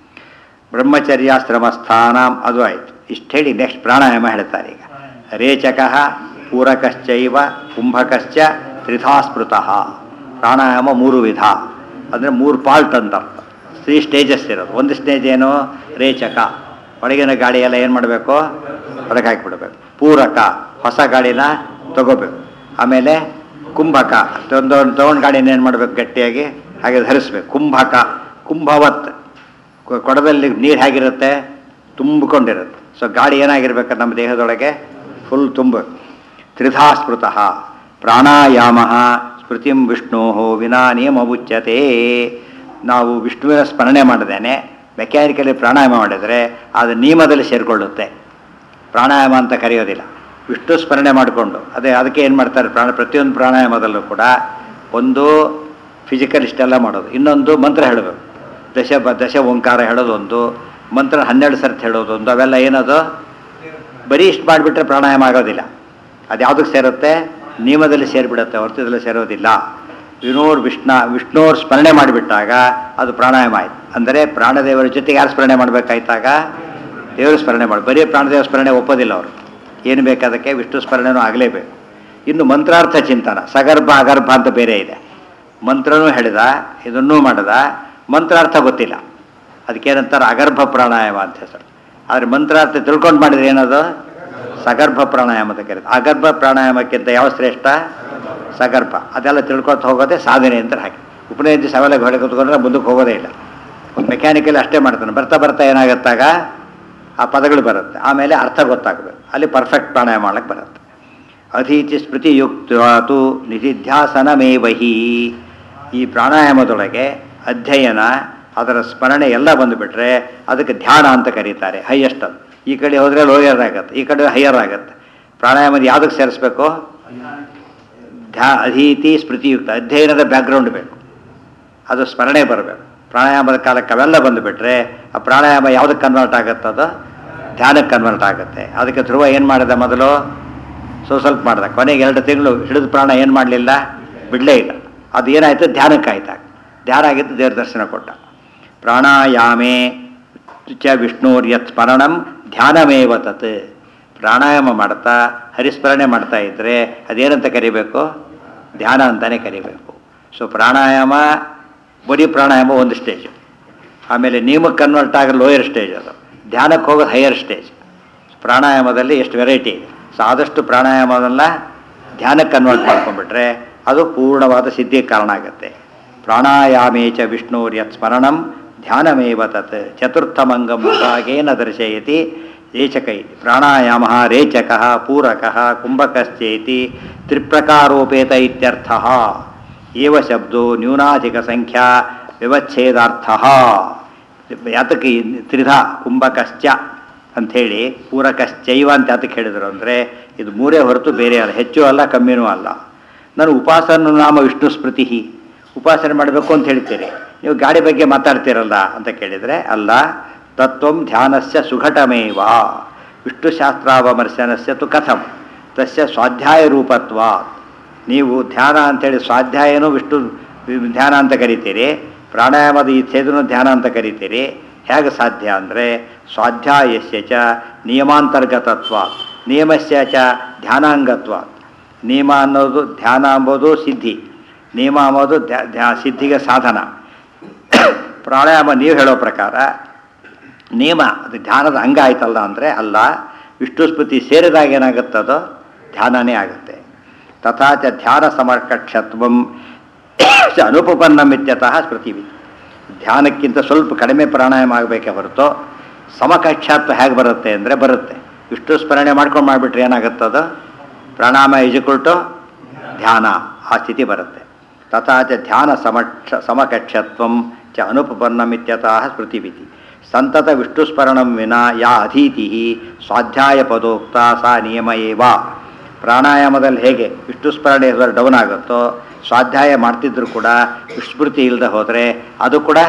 ಬ್ರಹ್ಮಚರ್ಯಾಶ್ರಮ ಸ್ಥಾನ ಅದು ಆಯಿತು ಇಷ್ಟು ಹೇಳಿ ನೆಕ್ಸ್ಟ್ ಪ್ರಾಣಾಯಾಮ ಹೇಳ್ತಾರೆ ಈಗ ರೇಚಕ ಪೂರಕಶ್ಚೈವ ಕುಂಭಕಶ್ಚ ತ್ರಿಧಾಸ್ಮೃತಃ ಪ್ರಾಣಾಯಾಮ ಮೂರು ವಿಧ ಅಂದರೆ ಮೂರು ಪಾರ್ಟ್ ಅಂತ ಅರ್ಥ ತ್ರೀ ಸ್ಟೇಜಸ್ ಇರೋದು ಒಂದು ಸ್ಟೇಜ್ ಏನು ರೇಚಕ ಒಳಗಿನ ಗಾಳಿ ಎಲ್ಲ ಏನು ಮಾಡಬೇಕು ಹೊರಗೆ ಹಾಕಿಬಿಡ್ಬೇಕು ಪೂರಕ ಹೊಸ ಗಾಳಿನ ತಗೋಬೇಕು ಆಮೇಲೆ ಕುಂಭಕ ಒಂದು ತೊಗೊಂಡು ಗಾಡಿನ ಏನು ಮಾಡಬೇಕು ಗಟ್ಟಿಯಾಗಿ ಹಾಗೆ ಧರಿಸ್ಬೇಕು ಕುಂಭಕ ಕುಂಭವತ್ ಕೊ- ಕೊಡದಲ್ಲಿ ನೀರು ಹೇಗಿರುತ್ತೆ ತುಂಬಿಕೊಂಡಿರುತ್ತೆ ಸೊ ಗಾಳಿ ಏನಾಗಿರ್ಬೇಕು ನಮ್ಮ ದೇಹದೊಳಗೆ ಫುಲ್ ತುಂಬ ತ್ರಿಧಾಸ್ಮೃತಃ ಪ್ರಾಣಾಯಾಮ ಸ್ಮೃತಿಂ ವಿಷ್ಣೋ ವಿನಾ ನಿಯಮ ಉಚ್ಯತೆ ನಾವು ವಿಷ್ಣುವಿನ ಸ್ಮರಣೆ ಮಾಡಿದ್ದೇನೆ ಮೆಕ್ಯಾನಿಕಲಿ ಪ್ರಾಣಾಯಾಮ ಮಾಡಿದರೆ ಅದು ನಿಯಮದಲ್ಲಿ ಸೇರಿಕೊಳ್ಳುತ್ತೆ ಪ್ರಾಣಾಯಾಮ ಅಂತ ಕರೆಯೋದಿಲ್ಲ ವಿಷ್ಣು ಸ್ಮರಣೆ ಮಾಡಿಕೊಂಡು ಅದೇ ಅದಕ್ಕೆ ಏನು ಮಾಡ್ತಾರೆ ಪ್ರಾಣ ಪ್ರತಿಯೊಂದು ಪ್ರಾಣಾಯಾಮದಲ್ಲೂ ಕೂಡ ಒಂದು ಫಿಸಿಕಲ್ ಇಷ್ಟೆಲ್ಲ ಮಾಡೋದು ಇನ್ನೊಂದು ಮಂತ್ರ ಹೇಳಬೇಕು ದಶ ಬ ದಶ ಓಂಕಾರ ಹೇಳೋದು ಒಂದು ಮಂತ್ರ ಹನ್ನೆರಡು ಸರ್ತಿ ಹೇಳೋದು ಒಂದು ಅವೆಲ್ಲ ಏನದು ಬರೀ ಇಷ್ಟು ಮಾಡಿಬಿಟ್ರೆ ಪ್ರಾಣಾಯಾಮ ಆಗೋದಿಲ್ಲ ಅದು ಯಾವುದಕ್ಕೆ ಸೇರುತ್ತೆ ನಿಯಮದಲ್ಲಿ ಸೇರಿಬಿಡುತ್ತೆ ಹೊರತದಲ್ಲಿ ಸೇರೋದಿಲ್ಲ ವಿನೋರ್ ವಿಷ್ಣ ವಿಷ್ಣುವ್ರ ಸ್ಮರಣೆ ಮಾಡಿಬಿಟ್ಟಾಗ ಅದು ಪ್ರಾಣಾಯಾಮ ಆಯ್ತು ಅಂದರೆ ಪ್ರಾಣದೇವರ ಜೊತೆಗೆ ಯಾರು ಸ್ಮರಣೆ ಮಾಡಬೇಕಾಯ್ತಾಗ ದೇವರ ಸ್ಮರಣೆ ಮಾಡಿ ಬರೀ ಪ್ರಾಣದೇವ ಸ್ಮರಣೆ ಒಪ್ಪೋದಿಲ್ಲ ಅವರು ಏನು ಬೇಕು ಅದಕ್ಕೆ ವಿಷ್ಣು ಸ್ಮರಣೆನೂ ಆಗಲೇಬೇಕು ಇನ್ನು ಮಂತ್ರಾರ್ಥ ಚಿಂತನ ಸಗರ್ಭ ಅಗರ್ಭ ಅಂತ ಬೇರೆ ಇದೆ ಮಂತ್ರನೂ ಹೇಳಿದ ಇದನ್ನೂ ಮಾಡಿದ ಮಂತ್ರಾರ್ಥ ಗೊತ್ತಿಲ್ಲ ಅದಕ್ಕೇನಂತಾರೆ ಅಗರ್ಭ ಪ್ರಾಣಾಯಾಮ ಅಂತ ಹೆಸರು ಆದರೆ ಮಂತ್ರಾರ್ಥ ತಿಳ್ಕೊಂಡು ಮಾಡಿದ್ರೆ ಏನದು ಸಗರ್ಭ ಪ್ರಾಣಾಯಾಮ ಅಂತ ಕರೀತಾರೆ ಅಗರ್ಭ ಪ್ರಾಣಾಯಾಮಕ್ಕಿಂತ ಯಾವ ಶ್ರೇಷ್ಠ ಸಗರ್ಭ ಅದೆಲ್ಲ ತಿಳ್ಕೊತ ಹೋಗೋದೇ ಸಾಧನೆ ಅಂತ ಹಾಕಿ ಉಪನಯನ ಸವೆಲ್ಲ ಹೊಳೆ ಕೂತ್ಕೊಂಡ್ರೆ ಮುಂದಕ್ಕೆ ಹೋಗೋದೇ ಇಲ್ಲ ಮೆಕ್ಯಾನಿಕಲ್ ಅಷ್ಟೇ ಮಾಡ್ತಾನೆ ಬರ್ತಾ ಬರ್ತಾ ಏನಾಗುತ್ತಾಗ ಆ ಪದಗಳು ಬರುತ್ತೆ ಆಮೇಲೆ ಅರ್ಥ ಗೊತ್ತಾಗಬೇಕು ಅಲ್ಲಿ ಪರ್ಫೆಕ್ಟ್ ಪ್ರಾಣಾಯಾಮ ಮಾಡಕ್ಕೆ ಬರುತ್ತೆ ಅಧೀತಿ ಸ್ಮೃತಿಯುಕ್ತು ನಿಧಿಧ್ಯಾಸನಮೇವಹಿ ಈ ಪ್ರಾಣಾಯಾಮದೊಳಗೆ ಅಧ್ಯಯನ ಅದರ ಸ್ಮರಣೆ ಎಲ್ಲ ಬಂದುಬಿಟ್ರೆ ಅದಕ್ಕೆ ಧ್ಯಾನ ಅಂತ ಕರೀತಾರೆ ಹೈಯೆಸ್ಟ್ ಅದು ಈ ಕಡೆ ಹೋದರೆ ಲೋಯರ್ ಆಗುತ್ತೆ ಈ ಕಡೆ ಹೈಯರ್ ಆಗುತ್ತೆ ಪ್ರಾಣಾಯಾಮದ ಯಾವುದಕ್ಕೆ ಸೇರಿಸ್ಬೇಕು ಧ್ಯಾ ಅಧೀತಿ ಸ್ಮೃತಿಯುಕ್ತ ಅಧ್ಯಯನದ ಬ್ಯಾಕ್ಗ್ರೌಂಡ್ ಬೇಕು ಅದು ಸ್ಮರಣೆ ಬರಬೇಕು ಪ್ರಾಣಾಯಾಮದ ಕಾಲಕ್ಕೆ ಅವೆಲ್ಲ ಬಂದುಬಿಟ್ರೆ ಆ ಪ್ರಾಣಾಯಾಮ ಯಾವುದಕ್ಕೆ ಕನ್ವರ್ಟ್ ಆಗುತ್ತೆ ಅದು ಧ್ಯಾನಕ್ಕೆ ಕನ್ವರ್ಟ್ ಆಗುತ್ತೆ ಅದಕ್ಕೆ ಧ್ರುವ ಏನು ಮಾಡಿದ ಮೊದಲು ಸೊ ಸ್ವಲ್ಪ ಮಾಡ್ದ ಕೊನೆಗೆ ಎರಡು ತಿಂಗಳು ಹಿಡಿದು ಪ್ರಾಣ ಏನು ಮಾಡಲಿಲ್ಲ ಬಿಡಲೇ ಇಲ್ಲ ಅದು ಏನಾಯಿತು ಧ್ಯಾನಕ್ಕೆ ಆಯ್ತಾಗ ಧ್ಯಾನ ಆಗಿದ್ದು ದೇವ್ರ ದರ್ಶನ ಕೊಟ್ಟ ಪ್ರಾಣಾಯಾಮೇ ಚ ವಿಷ್ಣುರ್ಯತ್ ಸ್ಮರಣಂ ಧ್ಯಾನಮೇವ ತತ್ ಪ್ರಾಣಾಯಾಮ ಮಾಡ್ತಾ ಹರಿಸ್ಮರಣೆ ಮಾಡ್ತಾ ಇದ್ದರೆ ಅದೇನಂತ ಕರಿಬೇಕು ಧ್ಯಾನ ಅಂತಲೇ ಕರಿಬೇಕು ಸೊ ಪ್ರಾಣಾಯಾಮ ಬರೀ ಪ್ರಾಣಾಯಾಮ ಒಂದು ಸ್ಟೇಜು ಆಮೇಲೆ ನಿಯಮಕ್ಕೆ ಕನ್ವರ್ಟ್ ಆಗ ಲೋಯರ್ ಸ್ಟೇಜ್ ಅದು ಧ್ಯಾನಕ್ಕೆ ಹೋಗೋದು ಹೈಯರ್ ಸ್ಟೇಜ್ ಪ್ರಾಣಾಯಾಮದಲ್ಲಿ ಎಷ್ಟು ವೆರೈಟಿ ಇದೆ ಸೊ ಆದಷ್ಟು ಪ್ರಾಣಾಯಾಮವನ್ನ ಧ್ಯಾನಕ್ಕೆ ಕನ್ವರ್ಟ್ ಮಾಡ್ಕೊಂಡ್ಬಿಟ್ರೆ ಅದು ಪೂರ್ಣವಾದ ಸಿದ್ಧಿಗೆ ಕಾರಣ ಆಗುತ್ತೆ ಪ್ರಾಣಾಯಾಮೇ ಚ ವಿಷ್ಣುರ್ಯತ್ ಸ್ಮರಣಂ ಧ್ಯಾನಮೇವ ತತ್ ಚತುರ್ಥಮಂಗಂ ವಿಭಾಗೇನ ದರ್ಶಯತಿ ರೇಚಕೈ ಪ್ರಾಣಾಯಾಮ ರೇಚಕ ಪೂರಕ ಕುಂಭಕಶ್ಚೇತಿ ತ್ರಿಪ್ರಕಾರೋಪೇತ ಇತ್ಯರ್ಥ ಏವ ಶಬ್ದೋ ನ್ಯೂನಾಧಿಕ ಸಂಖ್ಯಾ ವ್ಯವಚ್ಛೇದಾರ್ಥ ಯಾತಕ್ಕೆ ಈ ತ್ರಿಧ ಕುಂಭಕಶ್ಚ ಅಂಥೇಳಿ ಪೂರಕಶ್ಚೈವ ಅಂತ ಯಾತಕ್ಕೆ ಹೇಳಿದರು ಅಂದರೆ ಇದು ಮೂರೇ ಹೊರತು ಬೇರೆ ಅಲ್ಲ ಹೆಚ್ಚು ಅಲ್ಲ ಕಮ್ಮಿನೂ ಅಲ್ಲ ನಾನು ಉಪಾಸನ ನಾಮ ವಿಷ್ಣು ಸ್ಮೃತಿ ಉಪಾಸನೆ ಮಾಡಬೇಕು ಅಂತ ಹೇಳ್ತೀರಿ ನೀವು ಗಾಡಿ ಬಗ್ಗೆ ಮಾತಾಡ್ತೀರಲ್ಲ ಅಂತ ಕೇಳಿದರೆ ಅಲ್ಲ ತತ್ವಂ ಧ್ಯಾನಸ್ಯ ಸುಘಟಮೇವ ವಿಷ್ಣುಶಾಸ್ತ್ರಾವಮರ್ಶನಸ್ಯ ತು ಕಥಂ ತಸ್ಯ ಸ್ವಾಧ್ಯಾಯ ರೂಪತ್ವ ನೀವು ಧ್ಯಾನ ಅಂಥೇಳಿ ಸ್ವಾಧ್ಯಾಯನೂ ವಿಷ್ಣು ಧ್ಯಾನ ಅಂತ ಕರಿತೀರಿ ಪ್ರಾಣಾಯಾಮದ ಈ ಛೇದನು ಧ್ಯಾನ ಅಂತ ಕರಿತೀರಿ ಹೇಗೆ ಸಾಧ್ಯ ಅಂದರೆ ಸ್ವಾಧ್ಯಾಯಸ್ಯ ಚ ನಿಯಮಾಂತರ್ಗತತ್ವ ನಿಯಮಸ್ಯ ಚ ಧ್ಯಾನಾಂಗತ್ವ ನಿಯಮ ಅನ್ನೋದು ಧ್ಯಾನ ಅಂಬೋದು ಸಿದ್ಧಿ ನಿಯಮ ಅಂಬೋದು ಧ್ಯ ಧ್ಯಾ ಸಿದ್ಧಿಗೆ ಸಾಧನ ಪ್ರಾಣಾಯಾಮ ನೀವು ಹೇಳೋ ಪ್ರಕಾರ ನಿಯಮ ಅದು ಧ್ಯಾನದ ಅಂಗ ಆಯ್ತಲ್ಲ ಅಂದರೆ ಅಲ್ಲ ವಿಷ್ಣು ಸ್ಮೃತಿ ಸೇರಿದಾಗ ಏನಾಗುತ್ತದೋ ಧ್ಯಾನನೇ ಆಗುತ್ತೆ ತಥಾ ಚ ಧ್ಯಾನ ಸಮಕಕ್ಷತ್ವಂ ಚ ಅನುಪಪನ್ನಮಿತ್ಯತಃ ಸ್ಮೃತಿವಿ ಧ್ಯಾನಕ್ಕಿಂತ ಸ್ವಲ್ಪ ಕಡಿಮೆ ಪ್ರಾಣಾಯಾಮ ಆಗಬೇಕೇ ಹೊರತು ಸಮಕಕ್ಷತ್ವ ಹೇಗೆ ಬರುತ್ತೆ ಅಂದರೆ ಬರುತ್ತೆ ವಿಷ್ಣು ಸ್ಮರಣೆ ಮಾಡ್ಕೊಂಡು ಮಾಡಿಬಿಟ್ರೆ ಏನಾಗುತ್ತದು ಪ್ರಾಣಾಯಾಮ ಇಜುಕೊಳ್ಟು ಧ್ಯಾನ ಆ ಸ್ಥಿತಿ ಬರುತ್ತೆ ತಥಾ ಚ ಧ್ಯಾನ ಸಮಕ್ಷ ಸಮಕಕ್ಷತ್ವಂ ಚ ಅನುಪಪನ್ನಮಿತ್ಯತಃ ಸ್ಮೃತಿವಿತಿ ಸಂತತ ವಿಷ್ಣುಸ್ಮರಣಂ ವಿನಾ ಯಾ ಅಧೀತಿ ಸ್ವಾಧ್ಯಾಯ ಪದೋಕ್ತ ಸಾ ನಿಯಮ ಏವ ಪ್ರಾಣಾಯಾಮದಲ್ಲಿ ಹೇಗೆ ವಿಷ್ಣುಸ್ಮರಣೆ ಡೌನ್ ಆಗುತ್ತೋ ಸ್ವಾಧ್ಯಾಯ ಮಾಡ್ತಿದ್ರು ಕೂಡ ವಿಸ್ಮೃತಿ ಇಲ್ಲದೆ ಹೋದರೆ ಅದು ಕೂಡ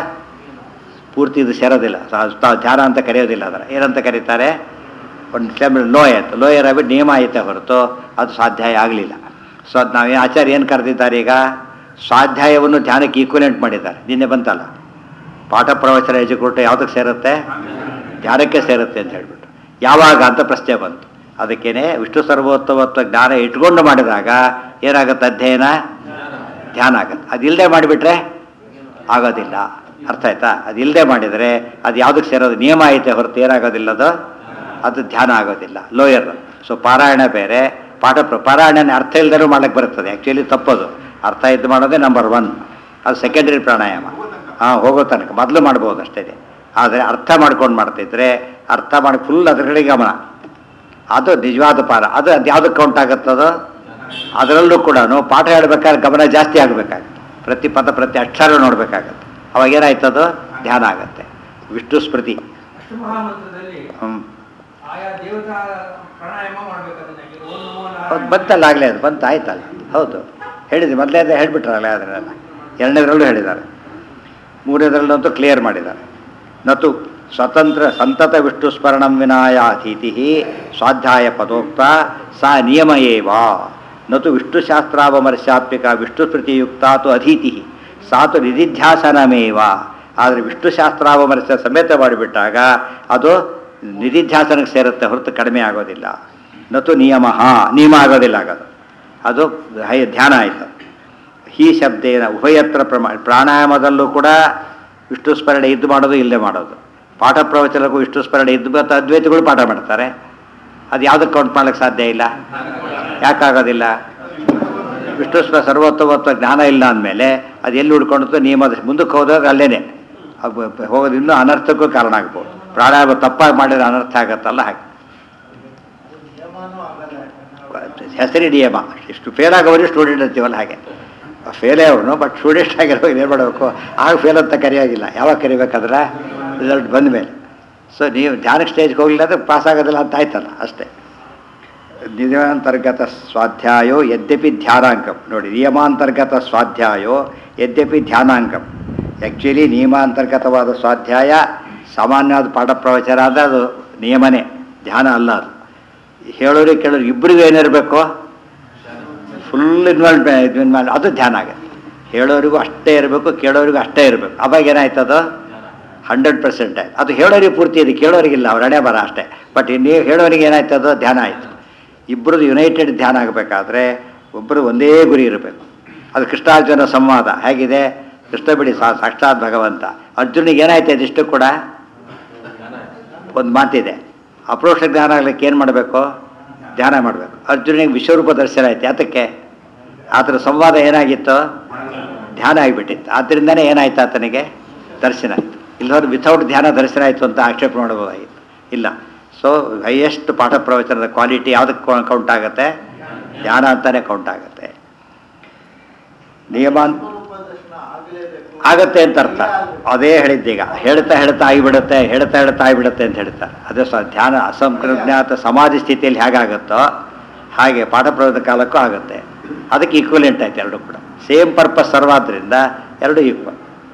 ಪೂರ್ತಿ ಇದು ಸೇರೋದಿಲ್ಲ ಸ- ತ- ಧ್ಯಾನ ಅಂತ ಕರೆಯೋದಿಲ್ಲ ಅದರ ಏನಂತ ಕರೀತಾರೆ ಒಂದು ಟೈಮ್ ಲೋಯರ್ ಲೋಯರ್ ಆಗ್ಬಿಟ್ಟು ನಿಯಮ ಐತೆ ಹೊರತು ಅದು ಸ್ವಾಧ್ಯಾಯ ಆಗಲಿಲ್ಲ ಸೊ ಅದು ನಾವು ಆಚಾರ್ಯ ಏನು ಕರೆದಿದ್ದಾರೆ ಈಗ ಸ್ವಾಧ್ಯಾಯವನ್ನು ಧ್ಯಾನಕ್ಕೆ ಈಕ್ವಲೆಂಟ್ ಮಾಡಿದ್ದಾರೆ ನಿನ್ನೆ ಬಂತಲ್ಲ ಪಾಠ ಪ್ರವಚನ ಎಜುಕೊಟ್ಟು ಯಾವುದಕ್ಕೆ ಸೇರುತ್ತೆ ಧ್ಯಾನಕ್ಕೆ ಸೇರುತ್ತೆ ಅಂತ ಹೇಳ್ಬಿಟ್ಟು ಯಾವಾಗ ಅಂತ ಪ್ರಶ್ನೆ ಬಂತು ಅದಕ್ಕೇನೆ ವಿಷ್ಣು ಸರ್ವೋತ್ತಮತ್ವ ಜ್ಞಾನ ಇಟ್ಕೊಂಡು ಮಾಡಿದಾಗ ಏನಾಗುತ್ತೆ ಅಧ್ಯಯನ ಧ್ಯಾನ ಆಗುತ್ತೆ ಅದಿಲ್ಲದೆ ಮಾಡಿಬಿಟ್ರೆ ಆಗೋದಿಲ್ಲ ಅರ್ಥ ಆಯ್ತಾ ಅದಿಲ್ಲದೆ ಮಾಡಿದರೆ ಅದು ಯಾವುದಕ್ಕೆ ಸೇರೋದು ನಿಯಮ ಐತೆ ಹೊರತು ಏನಾಗೋದಿಲ್ಲ ಅದು ಅದು ಧ್ಯಾನ ಆಗೋದಿಲ್ಲ ಲೋಯರ್ ಸೊ ಪಾರಾಯಣ ಬೇರೆ ಪಾಠ ಪ್ರ- ಪಾರಾಯಣನ ಅರ್ಥ ಇಲ್ಲದರೂ ಮಾಡಕ್ಕೆ ಬರ್ತದೆ ಆ್ಯಕ್ಚುಲಿ ತಪ್ಪದು ಅರ್ಥ ಇದ್ದು ಮಾಡೋದೇ ನಂಬರ್ ಒನ್ ಅದು ಸೆಕೆಂಡರಿ ಪ್ರಾಣಾಯಾಮ ಹಾಂ ಹೋಗೋ ತನಕ ಮೊದಲು ಮಾಡ್ಬೋದು ಅಷ್ಟೇ ಆದರೆ ಅರ್ಥ ಮಾಡ್ಕೊಂಡು ಮಾಡ್ತಿದ್ರೆ ಅರ್ಥ ಮಾಡಿ ಫುಲ್ ಅದ್ರ ಕಡೆ ಗಮನ ಅದು ನಿಜವಾದ ಪಾರ ಅದು ಅದು ಯಾವುದಕ್ಕೆ ಕೌಂಟ್ ಆಗುತ್ತದೋ ಅದರಲ್ಲೂ ಕೂಡ ಪಾಠ ಹೇಳ್ಬೇಕಾದ್ರೆ ಗಮನ ಜಾಸ್ತಿ ಆಗಬೇಕಾಗುತ್ತೆ ಪ್ರತಿ ಪದ ಪ್ರತಿ ಅಕ್ಷರ ನೋಡಬೇಕಾಗತ್ತೆ ಅವಾಗ ಏನಾಯ್ತದು ಧ್ಯಾನ ಆಗುತ್ತೆ ವಿಷ್ಣು ಸ್ಮೃತಿ ಅಷ್ಟಮಹಾಮಂತ್ರದಲ್ಲಿ ಹ್ಞೂ ಆಯಾ ದೇವತಾ ಪ್ರಾಣಾಯಾಮ ಮಾಡ್ಬೇಕದನ್ನ ಈಗ ಓಂ ನಮೋ ಹೌದು ನಾರಾಯಣ ಬಂತಲ್ಲ ಆಗಲೇ ಅದು ಬಂತು ಆಯ್ತಲ್ಲ ಹೌದು ಹೇಳಿದ್ವಿ ಮೊದಲೇ ಅದೇ ಹೇಳ್ಬಿಟ್ರಲ್ಲ ಅದನ್ನೆಲ್ಲ ಎರಡನೇದ್ರಲ್ಲೂ ಹೇಳಿದ್ದಾರೆ ಮೂರನೇದ್ರಲ್ಲಂತೂ ಕ್ಲಿಯರ್ ಮಾಡಿದ್ದಾರೆ ನತು ಸ್ವತಂತ್ರ ಸಂತತ ವಿಷ್ಣು ಸ್ಮರಣಂ ವಿನಾಯ ಅತಿಥಿ ಸ್ವಾಧ್ಯಾಯ ಪದೋಕ್ತ ಸಾ ನಿಯಮ ಏವ ನತು ವಿಷ್ಣುಶಾಸ್ತ್ರಾವಮರ್ಶಾತ್ಮಿಕ ವಿಷ್ಣುಸ್ಮೃತಿಯುಕ್ತ ತು ಅತಿಥಿ ಸಾತು ನಿಧಿಧ್ಯಾಸನಮೇವ ಆದರೆ ವಿಷ್ಣುಶಾಸ್ತ್ರಾವಮರ್ಶ ಸಮೇತ ಮಾಡಿಬಿಟ್ಟಾಗ ಅದು ನಿಧಿಧ್ಯಾಸನಕ್ಕೆ ಸೇರುತ್ತೆ ಹೊರತು ಕಡಿಮೆ ಆಗೋದಿಲ್ಲ ನತು ನಿಯಮ ನಿಯಮ ಆಗೋದಿಲ್ಲ ಆಗೋದು ಅದು ಹೈ ಧ್ಯಾನ ಆಯಿತು ಈ ಶಬ್ದೇನ ಉಭಯತ್ರ ಪ್ರಮಾ ಪ್ರಾಣಾಯಾಮದಲ್ಲೂ ಕೂಡ ವಿಷ್ಣು ಸ್ಮರಣೆ ಇದ್ದು ಮಾಡೋದು ಇಲ್ಲೇ ಮಾಡೋದು ಪಾಠ ಪ್ರವಚನಕ್ಕೂ ವಿಷ್ಣು ಸ್ಮರಣೆ ಇದ್ದು ಮತ್ತು ಅದ್ವೈತಗಳು ಪಾಠ ಮಾಡ್ತಾರೆ ಅದು ಯಾವುದಕ್ಕೆ ಕೌಂಟ್ ಮಾಡ್ಲಿಕ್ಕೆ ಸಾಧ್ಯ ಇಲ್ಲ ಯಾಕಾಗೋದಿಲ್ಲ ವಿಷ್ಣು ಸ್ಮ ಸರ್ವೋತ್ತಮತ್ವ ಜ್ಞಾನ ಇಲ್ಲ ಅಂದಮೇಲೆ ಅದು ಎಲ್ಲಿ ಉಳ್ಕೊಂಡಿತ್ತು ನಿಯಮದ ಮುಂದಕ್ಕೆ ಹೋದಾಗ ಅಲ್ಲೇನೆ ಅದು ಹೋಗೋದು ಇನ್ನೂ ಅನರ್ಥಕ್ಕೂ ಕಾರಣ ಆಗ್ಬೋದು ಪ್ರಾಣಾಯಾಮ ತಪ್ಪಾಗಿ ಮಾಡಿದ್ರೆ ಅನರ್ಥ ಆಗತ್ತಲ್ಲ ಹಾಗೆ ಹೆಸರಿ ನಿಯಮ ಇಷ್ಟು ಫೇಲ್ ಆಗೋರು ಸ್ಟೂಡೆಂಟ್ ಅಂತೀವಲ್ಲ ಹಾಗೆ ಫೇಲೇ ಅವನು ಬಟ್ ಸ್ಟೂಡೆಂಟ್ ಆಗಿರೋ ಏನು ಮಾಡಬೇಕು ಆಗ ಫೇಲ್ ಅಂತ ಕರೆಯೋಗಿಲ್ಲ ಯಾವಾಗ ಕರಿಬೇಕಾದ್ರೆ ರಿಸಲ್ಟ್ ಬಂದ ಮೇಲೆ ಸೊ ನೀವು ಧ್ಯಾನಕ್ಕೆ ಸ್ಟೇಜ್ಗೆ ಹೋಗಲಿಲ್ಲ ಅಂದರೆ ಪಾಸ್ ಆಗೋದಿಲ್ಲ ಅಂತ ಆಯ್ತಲ್ಲ ಅಷ್ಟೇ ನಿಯಮಾಂತರ್ಗತ ಸ್ವಾಧ್ಯಾಯೋ ಯದ್ಯಪಿ ಧ್ಯಾನಾಂಕಂ ನೋಡಿ ನಿಯಮಾಂತರ್ಗತ ಸ್ವಾಧ್ಯಾಯೋ ಯದ್ಯಪಿ ಧ್ಯಾನಾಂಕಂ ಆ್ಯಕ್ಚುಲಿ ನಿಯಮಾಂತರ್ಗತವಾದ ಸ್ವಾಧ್ಯಾಯ ಸಾಮಾನ್ಯವಾದ ಪಾಠ ಪ್ರವಚನ ಅಂದರೆ ಅದು ನಿಯಮನೇ ಧ್ಯಾನ ಅಲ್ಲ ಅದು ಹೇಳೋರು ಕೇಳೋರು ಇಬ್ಬರಿಗೂ ಏನಿರಬೇಕು ಫುಲ್ ಇನ್ವಾಲ್ವ್ ಇನ್ವಾಲ್ವ್ ಅದು ಧ್ಯಾನ ಆಗುತ್ತೆ ಹೇಳೋರಿಗೂ ಅಷ್ಟೇ ಇರಬೇಕು ಕೇಳೋರಿಗೂ ಅಷ್ಟೇ ಇರಬೇಕು ಅವಾಗ ಏನಾಯ್ತು ಅದು ಹಂಡ್ರೆಡ್ ಪರ್ಸೆಂಟ್ ಆಯ್ತು ಅದು ಹೇಳೋರಿಗೆ ಪೂರ್ತಿ ಇದೆ ಕೇಳೋರಿಗಿಲ್ಲ ಅವ್ರ ಹಣೆ ಬರ ಅಷ್ಟೇ ಬಟ್ ನೀವು ಹೇಳೋರಿಗೆ ಏನಾಯ್ತು ಅದು ಧ್ಯಾನ ಆಯಿತು ಇಬ್ಬರದು ಯುನೈಟೆಡ್ ಧ್ಯಾನ ಆಗಬೇಕಾದ್ರೆ ಒಬ್ಬರು ಒಂದೇ ಗುರಿ ಇರಬೇಕು ಅದು ಕೃಷ್ಣಾರ್ಜುನ ಸಂವಾದ ಹೇಗಿದೆ ಕೃಷ್ಣ ಬಿಡಿ ಸಾ ಸಾಕ್ಷಾತ್ ಭಗವಂತ ಅರ್ಜುನಿಗೆ ಏನಾಯ್ತು ಇದಿಷ್ಟು ಕೂಡ ಒಂದು ಮಾತಿದೆ ಅಪ್ರೋಕ್ಷ ಜ್ಞಾನ ಆಗ್ಲಿಕ್ಕೆ ಏನು ಮಾಡಬೇಕು ಧ್ಯಾನ ಮಾಡಬೇಕು ಅರ್ಜುನಿಗೆ ವಿಶ್ವರೂಪ ದರ್ಶನ ಆಯ್ತು ಯಾತಕ್ಕೆ ಆತರ ಸಂವಾದ ಏನಾಗಿತ್ತು ಧ್ಯಾನ ಆಗಿಬಿಟ್ಟಿತ್ತು ಆದ್ದರಿಂದನೇ ಏನಾಯ್ತು ಆತನಿಗೆ ದರ್ಶನ ಆಯಿತು ಇಲ್ಲದವ್ರು ವಿಥೌಟ್ ಧ್ಯಾನ ದರ್ಶನ ಆಯಿತು ಅಂತ ಆಕ್ಷೇಪ ಮಾಡಬಹುದಾಗಿತ್ತು ಇಲ್ಲ ಸೊ ಹೈಯೆಸ್ಟ್ ಪಾಠ ಪ್ರವಚನದ ಕ್ವಾಲಿಟಿ ಯಾವುದಕ್ಕೆ ಕೌಂಟ್ ಆಗುತ್ತೆ ಧ್ಯಾನ ಅಂತಾನೆ ಕೌಂಟ್ ಆಗುತ್ತೆ ನಿಯಮ ಆಗತ್ತೆ ಅಂತ ಅರ್ಥ ಅದೇ ಹೇಳಿದ್ದೀಗ ಹೇಳ್ತಾ ಹೇಳ್ತಾ ಆಗಿಬಿಡುತ್ತೆ ಹೇಳ್ತಾ ಹೇಳ್ತಾ ಆಗಿಬಿಡುತ್ತೆ ಅಂತ ಹೇಳ್ತಾರೆ ಅದೇ ಸ ಧ್ಯಾನ ಅಸಂಪ್ರಜ್ಞಾತ ಸಮಾಧಿ ಸ್ಥಿತಿಯಲ್ಲಿ ಹೇಗಾಗುತ್ತೋ ಹಾಗೆ ಪಾಠ ಪ್ರವಚನ ಕಾಲಕ್ಕೂ ಆಗುತ್ತೆ ಅದಕ್ಕೆ ಈಕ್ವಲೆಂಟ್ ಆಯ್ತು ಎರಡು ಕೂಡ ಸೇಮ್ ಪರ್ಪಸ್ ಸರ್ವಾದ್ರಿಂದ ಎರಡು ಈಕ್ವಲ್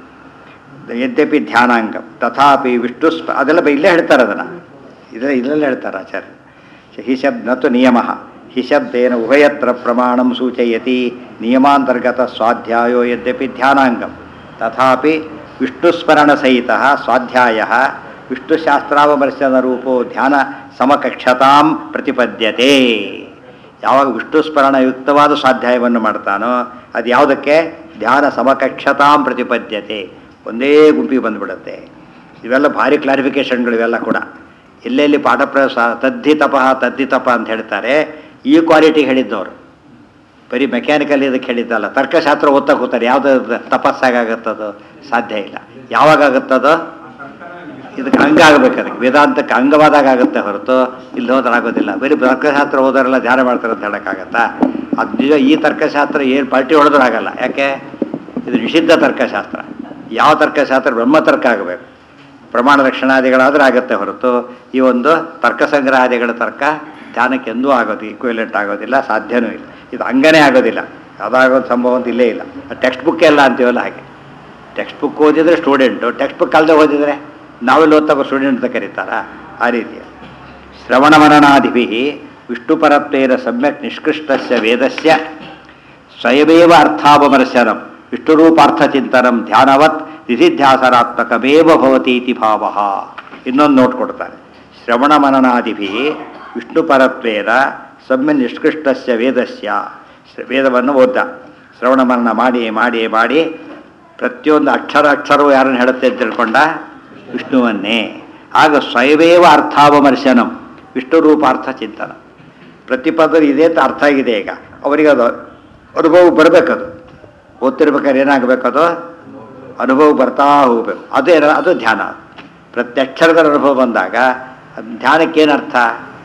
ಯದ್ಯಪಿ ಧ್ಯಾನಾಂಗ ತಥಾಪಿ ವಿಷ್ಣು ಸ್ಪ ಅದೆಲ್ಲ ಬ- ಇಲ್ಲೇ ಹೇಳ್ತಾರೆ ಅದನ್ನು ಇದೆಲ್ಲ ಇಲ್ಲೆಲ್ಲ ಹೇಳ್ತಾರೆ ಆಚಾರ್ಯ ಹಿ ಶಬ್ದ ನತು ನಿಯಮ ಹಿ ಶಬ್ದೇನ ಉಭಯತ್ರ ಪ್ರಮಾಣಂ ಸೂಚಯತಿ ನಿಯಮಾಂತರ್ಗತ ಸ್ವಾಧ್ಯಾಯೋ ಯದ್ಯಪಿ ಧ್ಯಾನಾಂಗಂ ತಥಾಪಿ ವಿಷ್ಣುಸ್ಮರಣಸಹಿತ ಸ್ವಾಧ್ಯಾಯ ವಿಷ್ಣುಶಾಸ್ತ್ರಾವಮರ್ಶನ ರೂಪೋ ಧ್ಯಾನ ಸಮಕಕ್ಷತಾಂ ಪ್ರತಿಪದ್ಯತೆ ಯಾವಾಗ ವಿಷ್ಣು ಸ್ಮರಣಯುಕ್ತವಾದ ಸ್ವಾಧ್ಯಾಯವನ್ನು ಮಾಡ್ತಾನೋ ಅದು ಯಾವುದಕ್ಕೆ ಧ್ಯಾನ ಸಮಕಕ್ಷತಾಂ ಪ್ರತಿಪದ್ಯತೆ ಒಂದೇ ಗುಂಪಿಗೆ ಬಂದ್ಬಿಡುತ್ತೆ ಇವೆಲ್ಲ ಭಾರಿ ಕ್ಲಾರಿಫಿಕೇಶನ್ಗಳು ಇವೆಲ್ಲ ಕೂಡ ಎಲ್ಲೆಲ್ಲಿ ಪಾಠ ಪ್ರವೇಶ ತದ್ದಿ ತಪಃ ತದ್ದಿ ತಪ ಅಂತ ಹೇಳ್ತಾರೆ ಈ ಕ್ವಾಲಿಟಿ ಹೇಳಿದ್ದವರು ಬರೀ ಮೆಕ್ಯಾನಿಕಲ್ ಇದಕ್ಕೆ ಹೇಳಿದ್ದಲ್ಲ ತರ್ಕಶಾಸ್ತ್ರ ಓದ್ತಾ ಕೂತಾರೆ ಯಾವುದು ತಪಸ್ಸಾಗತ್ತದು ಸಾಧ್ಯ ಇಲ್ಲ ಯಾವಾಗ ಆಗುತ್ತದೋ ಇದಕ್ಕೆ ಅಂಗ ಆಗ್ಬೇಕು ಅದಕ್ಕೆ ವೇದಾಂತಕ್ಕೆ ಅಂಗವಾದಾಗ ಆಗುತ್ತೆ ಹೊರತು ಇಲ್ಲಿ ಹೋದ್ರೆ ಆಗೋದಿಲ್ಲ ಬರೀ ತರ್ಕಶಾಸ್ತ್ರ ಓದೋರೆಲ್ಲ ಧ್ಯಾನ ಮಾಡ್ತಾರೆ ಅಂತ ಹೇಳೋಕ್ಕಾಗತ್ತಾ ಅದು ನಿಜ ಈ ತರ್ಕಶಾಸ್ತ್ರ ಏನು ಪಾರ್ಟಿ ಹೊಡೆದ್ರೂ ಆಗಲ್ಲ ಯಾಕೆ ಇದು ನಿಷಿದ್ಧ ತರ್ಕಶಾಸ್ತ್ರ ಯಾವ ತರ್ಕಶಾಸ್ತ್ರ ಬ್ರಹ್ಮತರ್ಕ ಆಗಬೇಕು ಪ್ರಮಾಣ ರಕ್ಷಣಾದಿಗಳಾದ್ರೆ ಆಗುತ್ತೆ ಹೊರತು ಈ ಒಂದು ತರ್ಕ ಸಂಗ್ರಹಾದಿಗಳ ತರ್ಕ ಧ್ಯಾನಕ್ಕೆ ಎಂದೂ ಆಗೋದು ಈಕ್ವಿಲೆಂಟ್ ಆಗೋದಿಲ್ಲ ಸಾಧ್ಯನೂ ಇಲ್ಲ ಇದು ಅಂಗನೇ ಆಗೋದಿಲ್ಲ ಅದಾಗೋದು ಸಂಭವ ಅಂತ ಇಲ್ಲೇ ಇಲ್ಲ ಟೆಕ್ಸ್ಟ್ ಬುಕ್ ಎಲ್ಲ ಅಂತೀವಲ್ಲ ಹಾಗೆ ಟೆಕ್ಸ್ಟ್ ಬುಕ್ ಓದಿದ್ರೆ ಸ್ಟೂಡೆಂಟು ಟೆಕ್ಸ್ಟ್ ಬುಕ್ ಅಲ್ಲದೆ ಓದಿದರೆ ನಾವೆಲ್ಲ ಓದ್ತಾ ಸ್ಟೂಡೆಂಟ್ ಅಂತ ಕರೀತಾರಾ ಆ ರೀತಿಯ ಶ್ರವಣ ಮನನಾದಿಭಿ ವಿಷ್ಣುಪರತ್ವೇನ ಸಮ್ಯಕ್ ನಿಷ್ಕೃಷ್ಟಸ್ಯ ವೇದಸ್ಯ ಸ್ವಯಮೇವ ಅರ್ಥಾಪಮರ್ಶನಂ ವಿಷ್ಣುರೂಪಾರ್ಥಚಿಂತನಂ ಧ್ಯಾನವತ್ ನಿಧಿಧ್ಯಾಸನಾತ್ಮಕಮೇವ ಭವತಿ ಇತಿ ಭಾವ ಇನ್ನೊಂದು ನೋಟ್ ಕೊಡ್ತಾರೆ ಶ್ರವಣ ಮನನಾದಿಭಿ ವಿಷ್ಣುಪರತ್ವೇನ ಸಮ್ಯ ನಿಷ್ಕೃಷ್ಟಸ್ಯ ವೇದಸ್ಯ ಶ್ರ- ವೇದವನ್ನು ಓದ್ದ ಶ್ರವಣ ಮನನ ಮಾಡಿ ಮಾಡಿ ಮಾಡಿ ಪ್ರತಿಯೊಂದು ಅಕ್ಷರ ಅಕ್ಷರವು ಯಾರನ್ನು ಹೇಳುತ್ತೆ ಅಂತ ತಿಳ್ಕೊಂಡ ವಿಷ್ಣುವನ್ನೇ ಆಗ ಸ್ವಯವೇವ ಅರ್ಥಾವಮರ್ಶನಂ ವಿಷ್ಣು ರೂಪಾರ್ಥ ಚಿಂತನ ಪ್ರತಿ ಪದದಲ್ಲಿ ಇದೆ ಅಂತ ಅರ್ಥ ಆಗಿದೆ ಈಗ ಅವರಿಗೆ ಅದು ಅನುಭವ ಬರಬೇಕದು ಓದ್ತಿರ್ಬೇಕಾದ್ರೆ ಏನಾಗಬೇಕದು ಅನುಭವ ಬರ್ತಾ ಹೋಗ್ಬೇಕು ಅದೇ ಅದು ಧ್ಯಾನ ಪ್ರತ್ಯಕ್ಷರದ ಅನುಭವ ಬಂದಾಗ ಅದ್ ಧ್ಯಾನಕ್ಕೇನರ್ಥ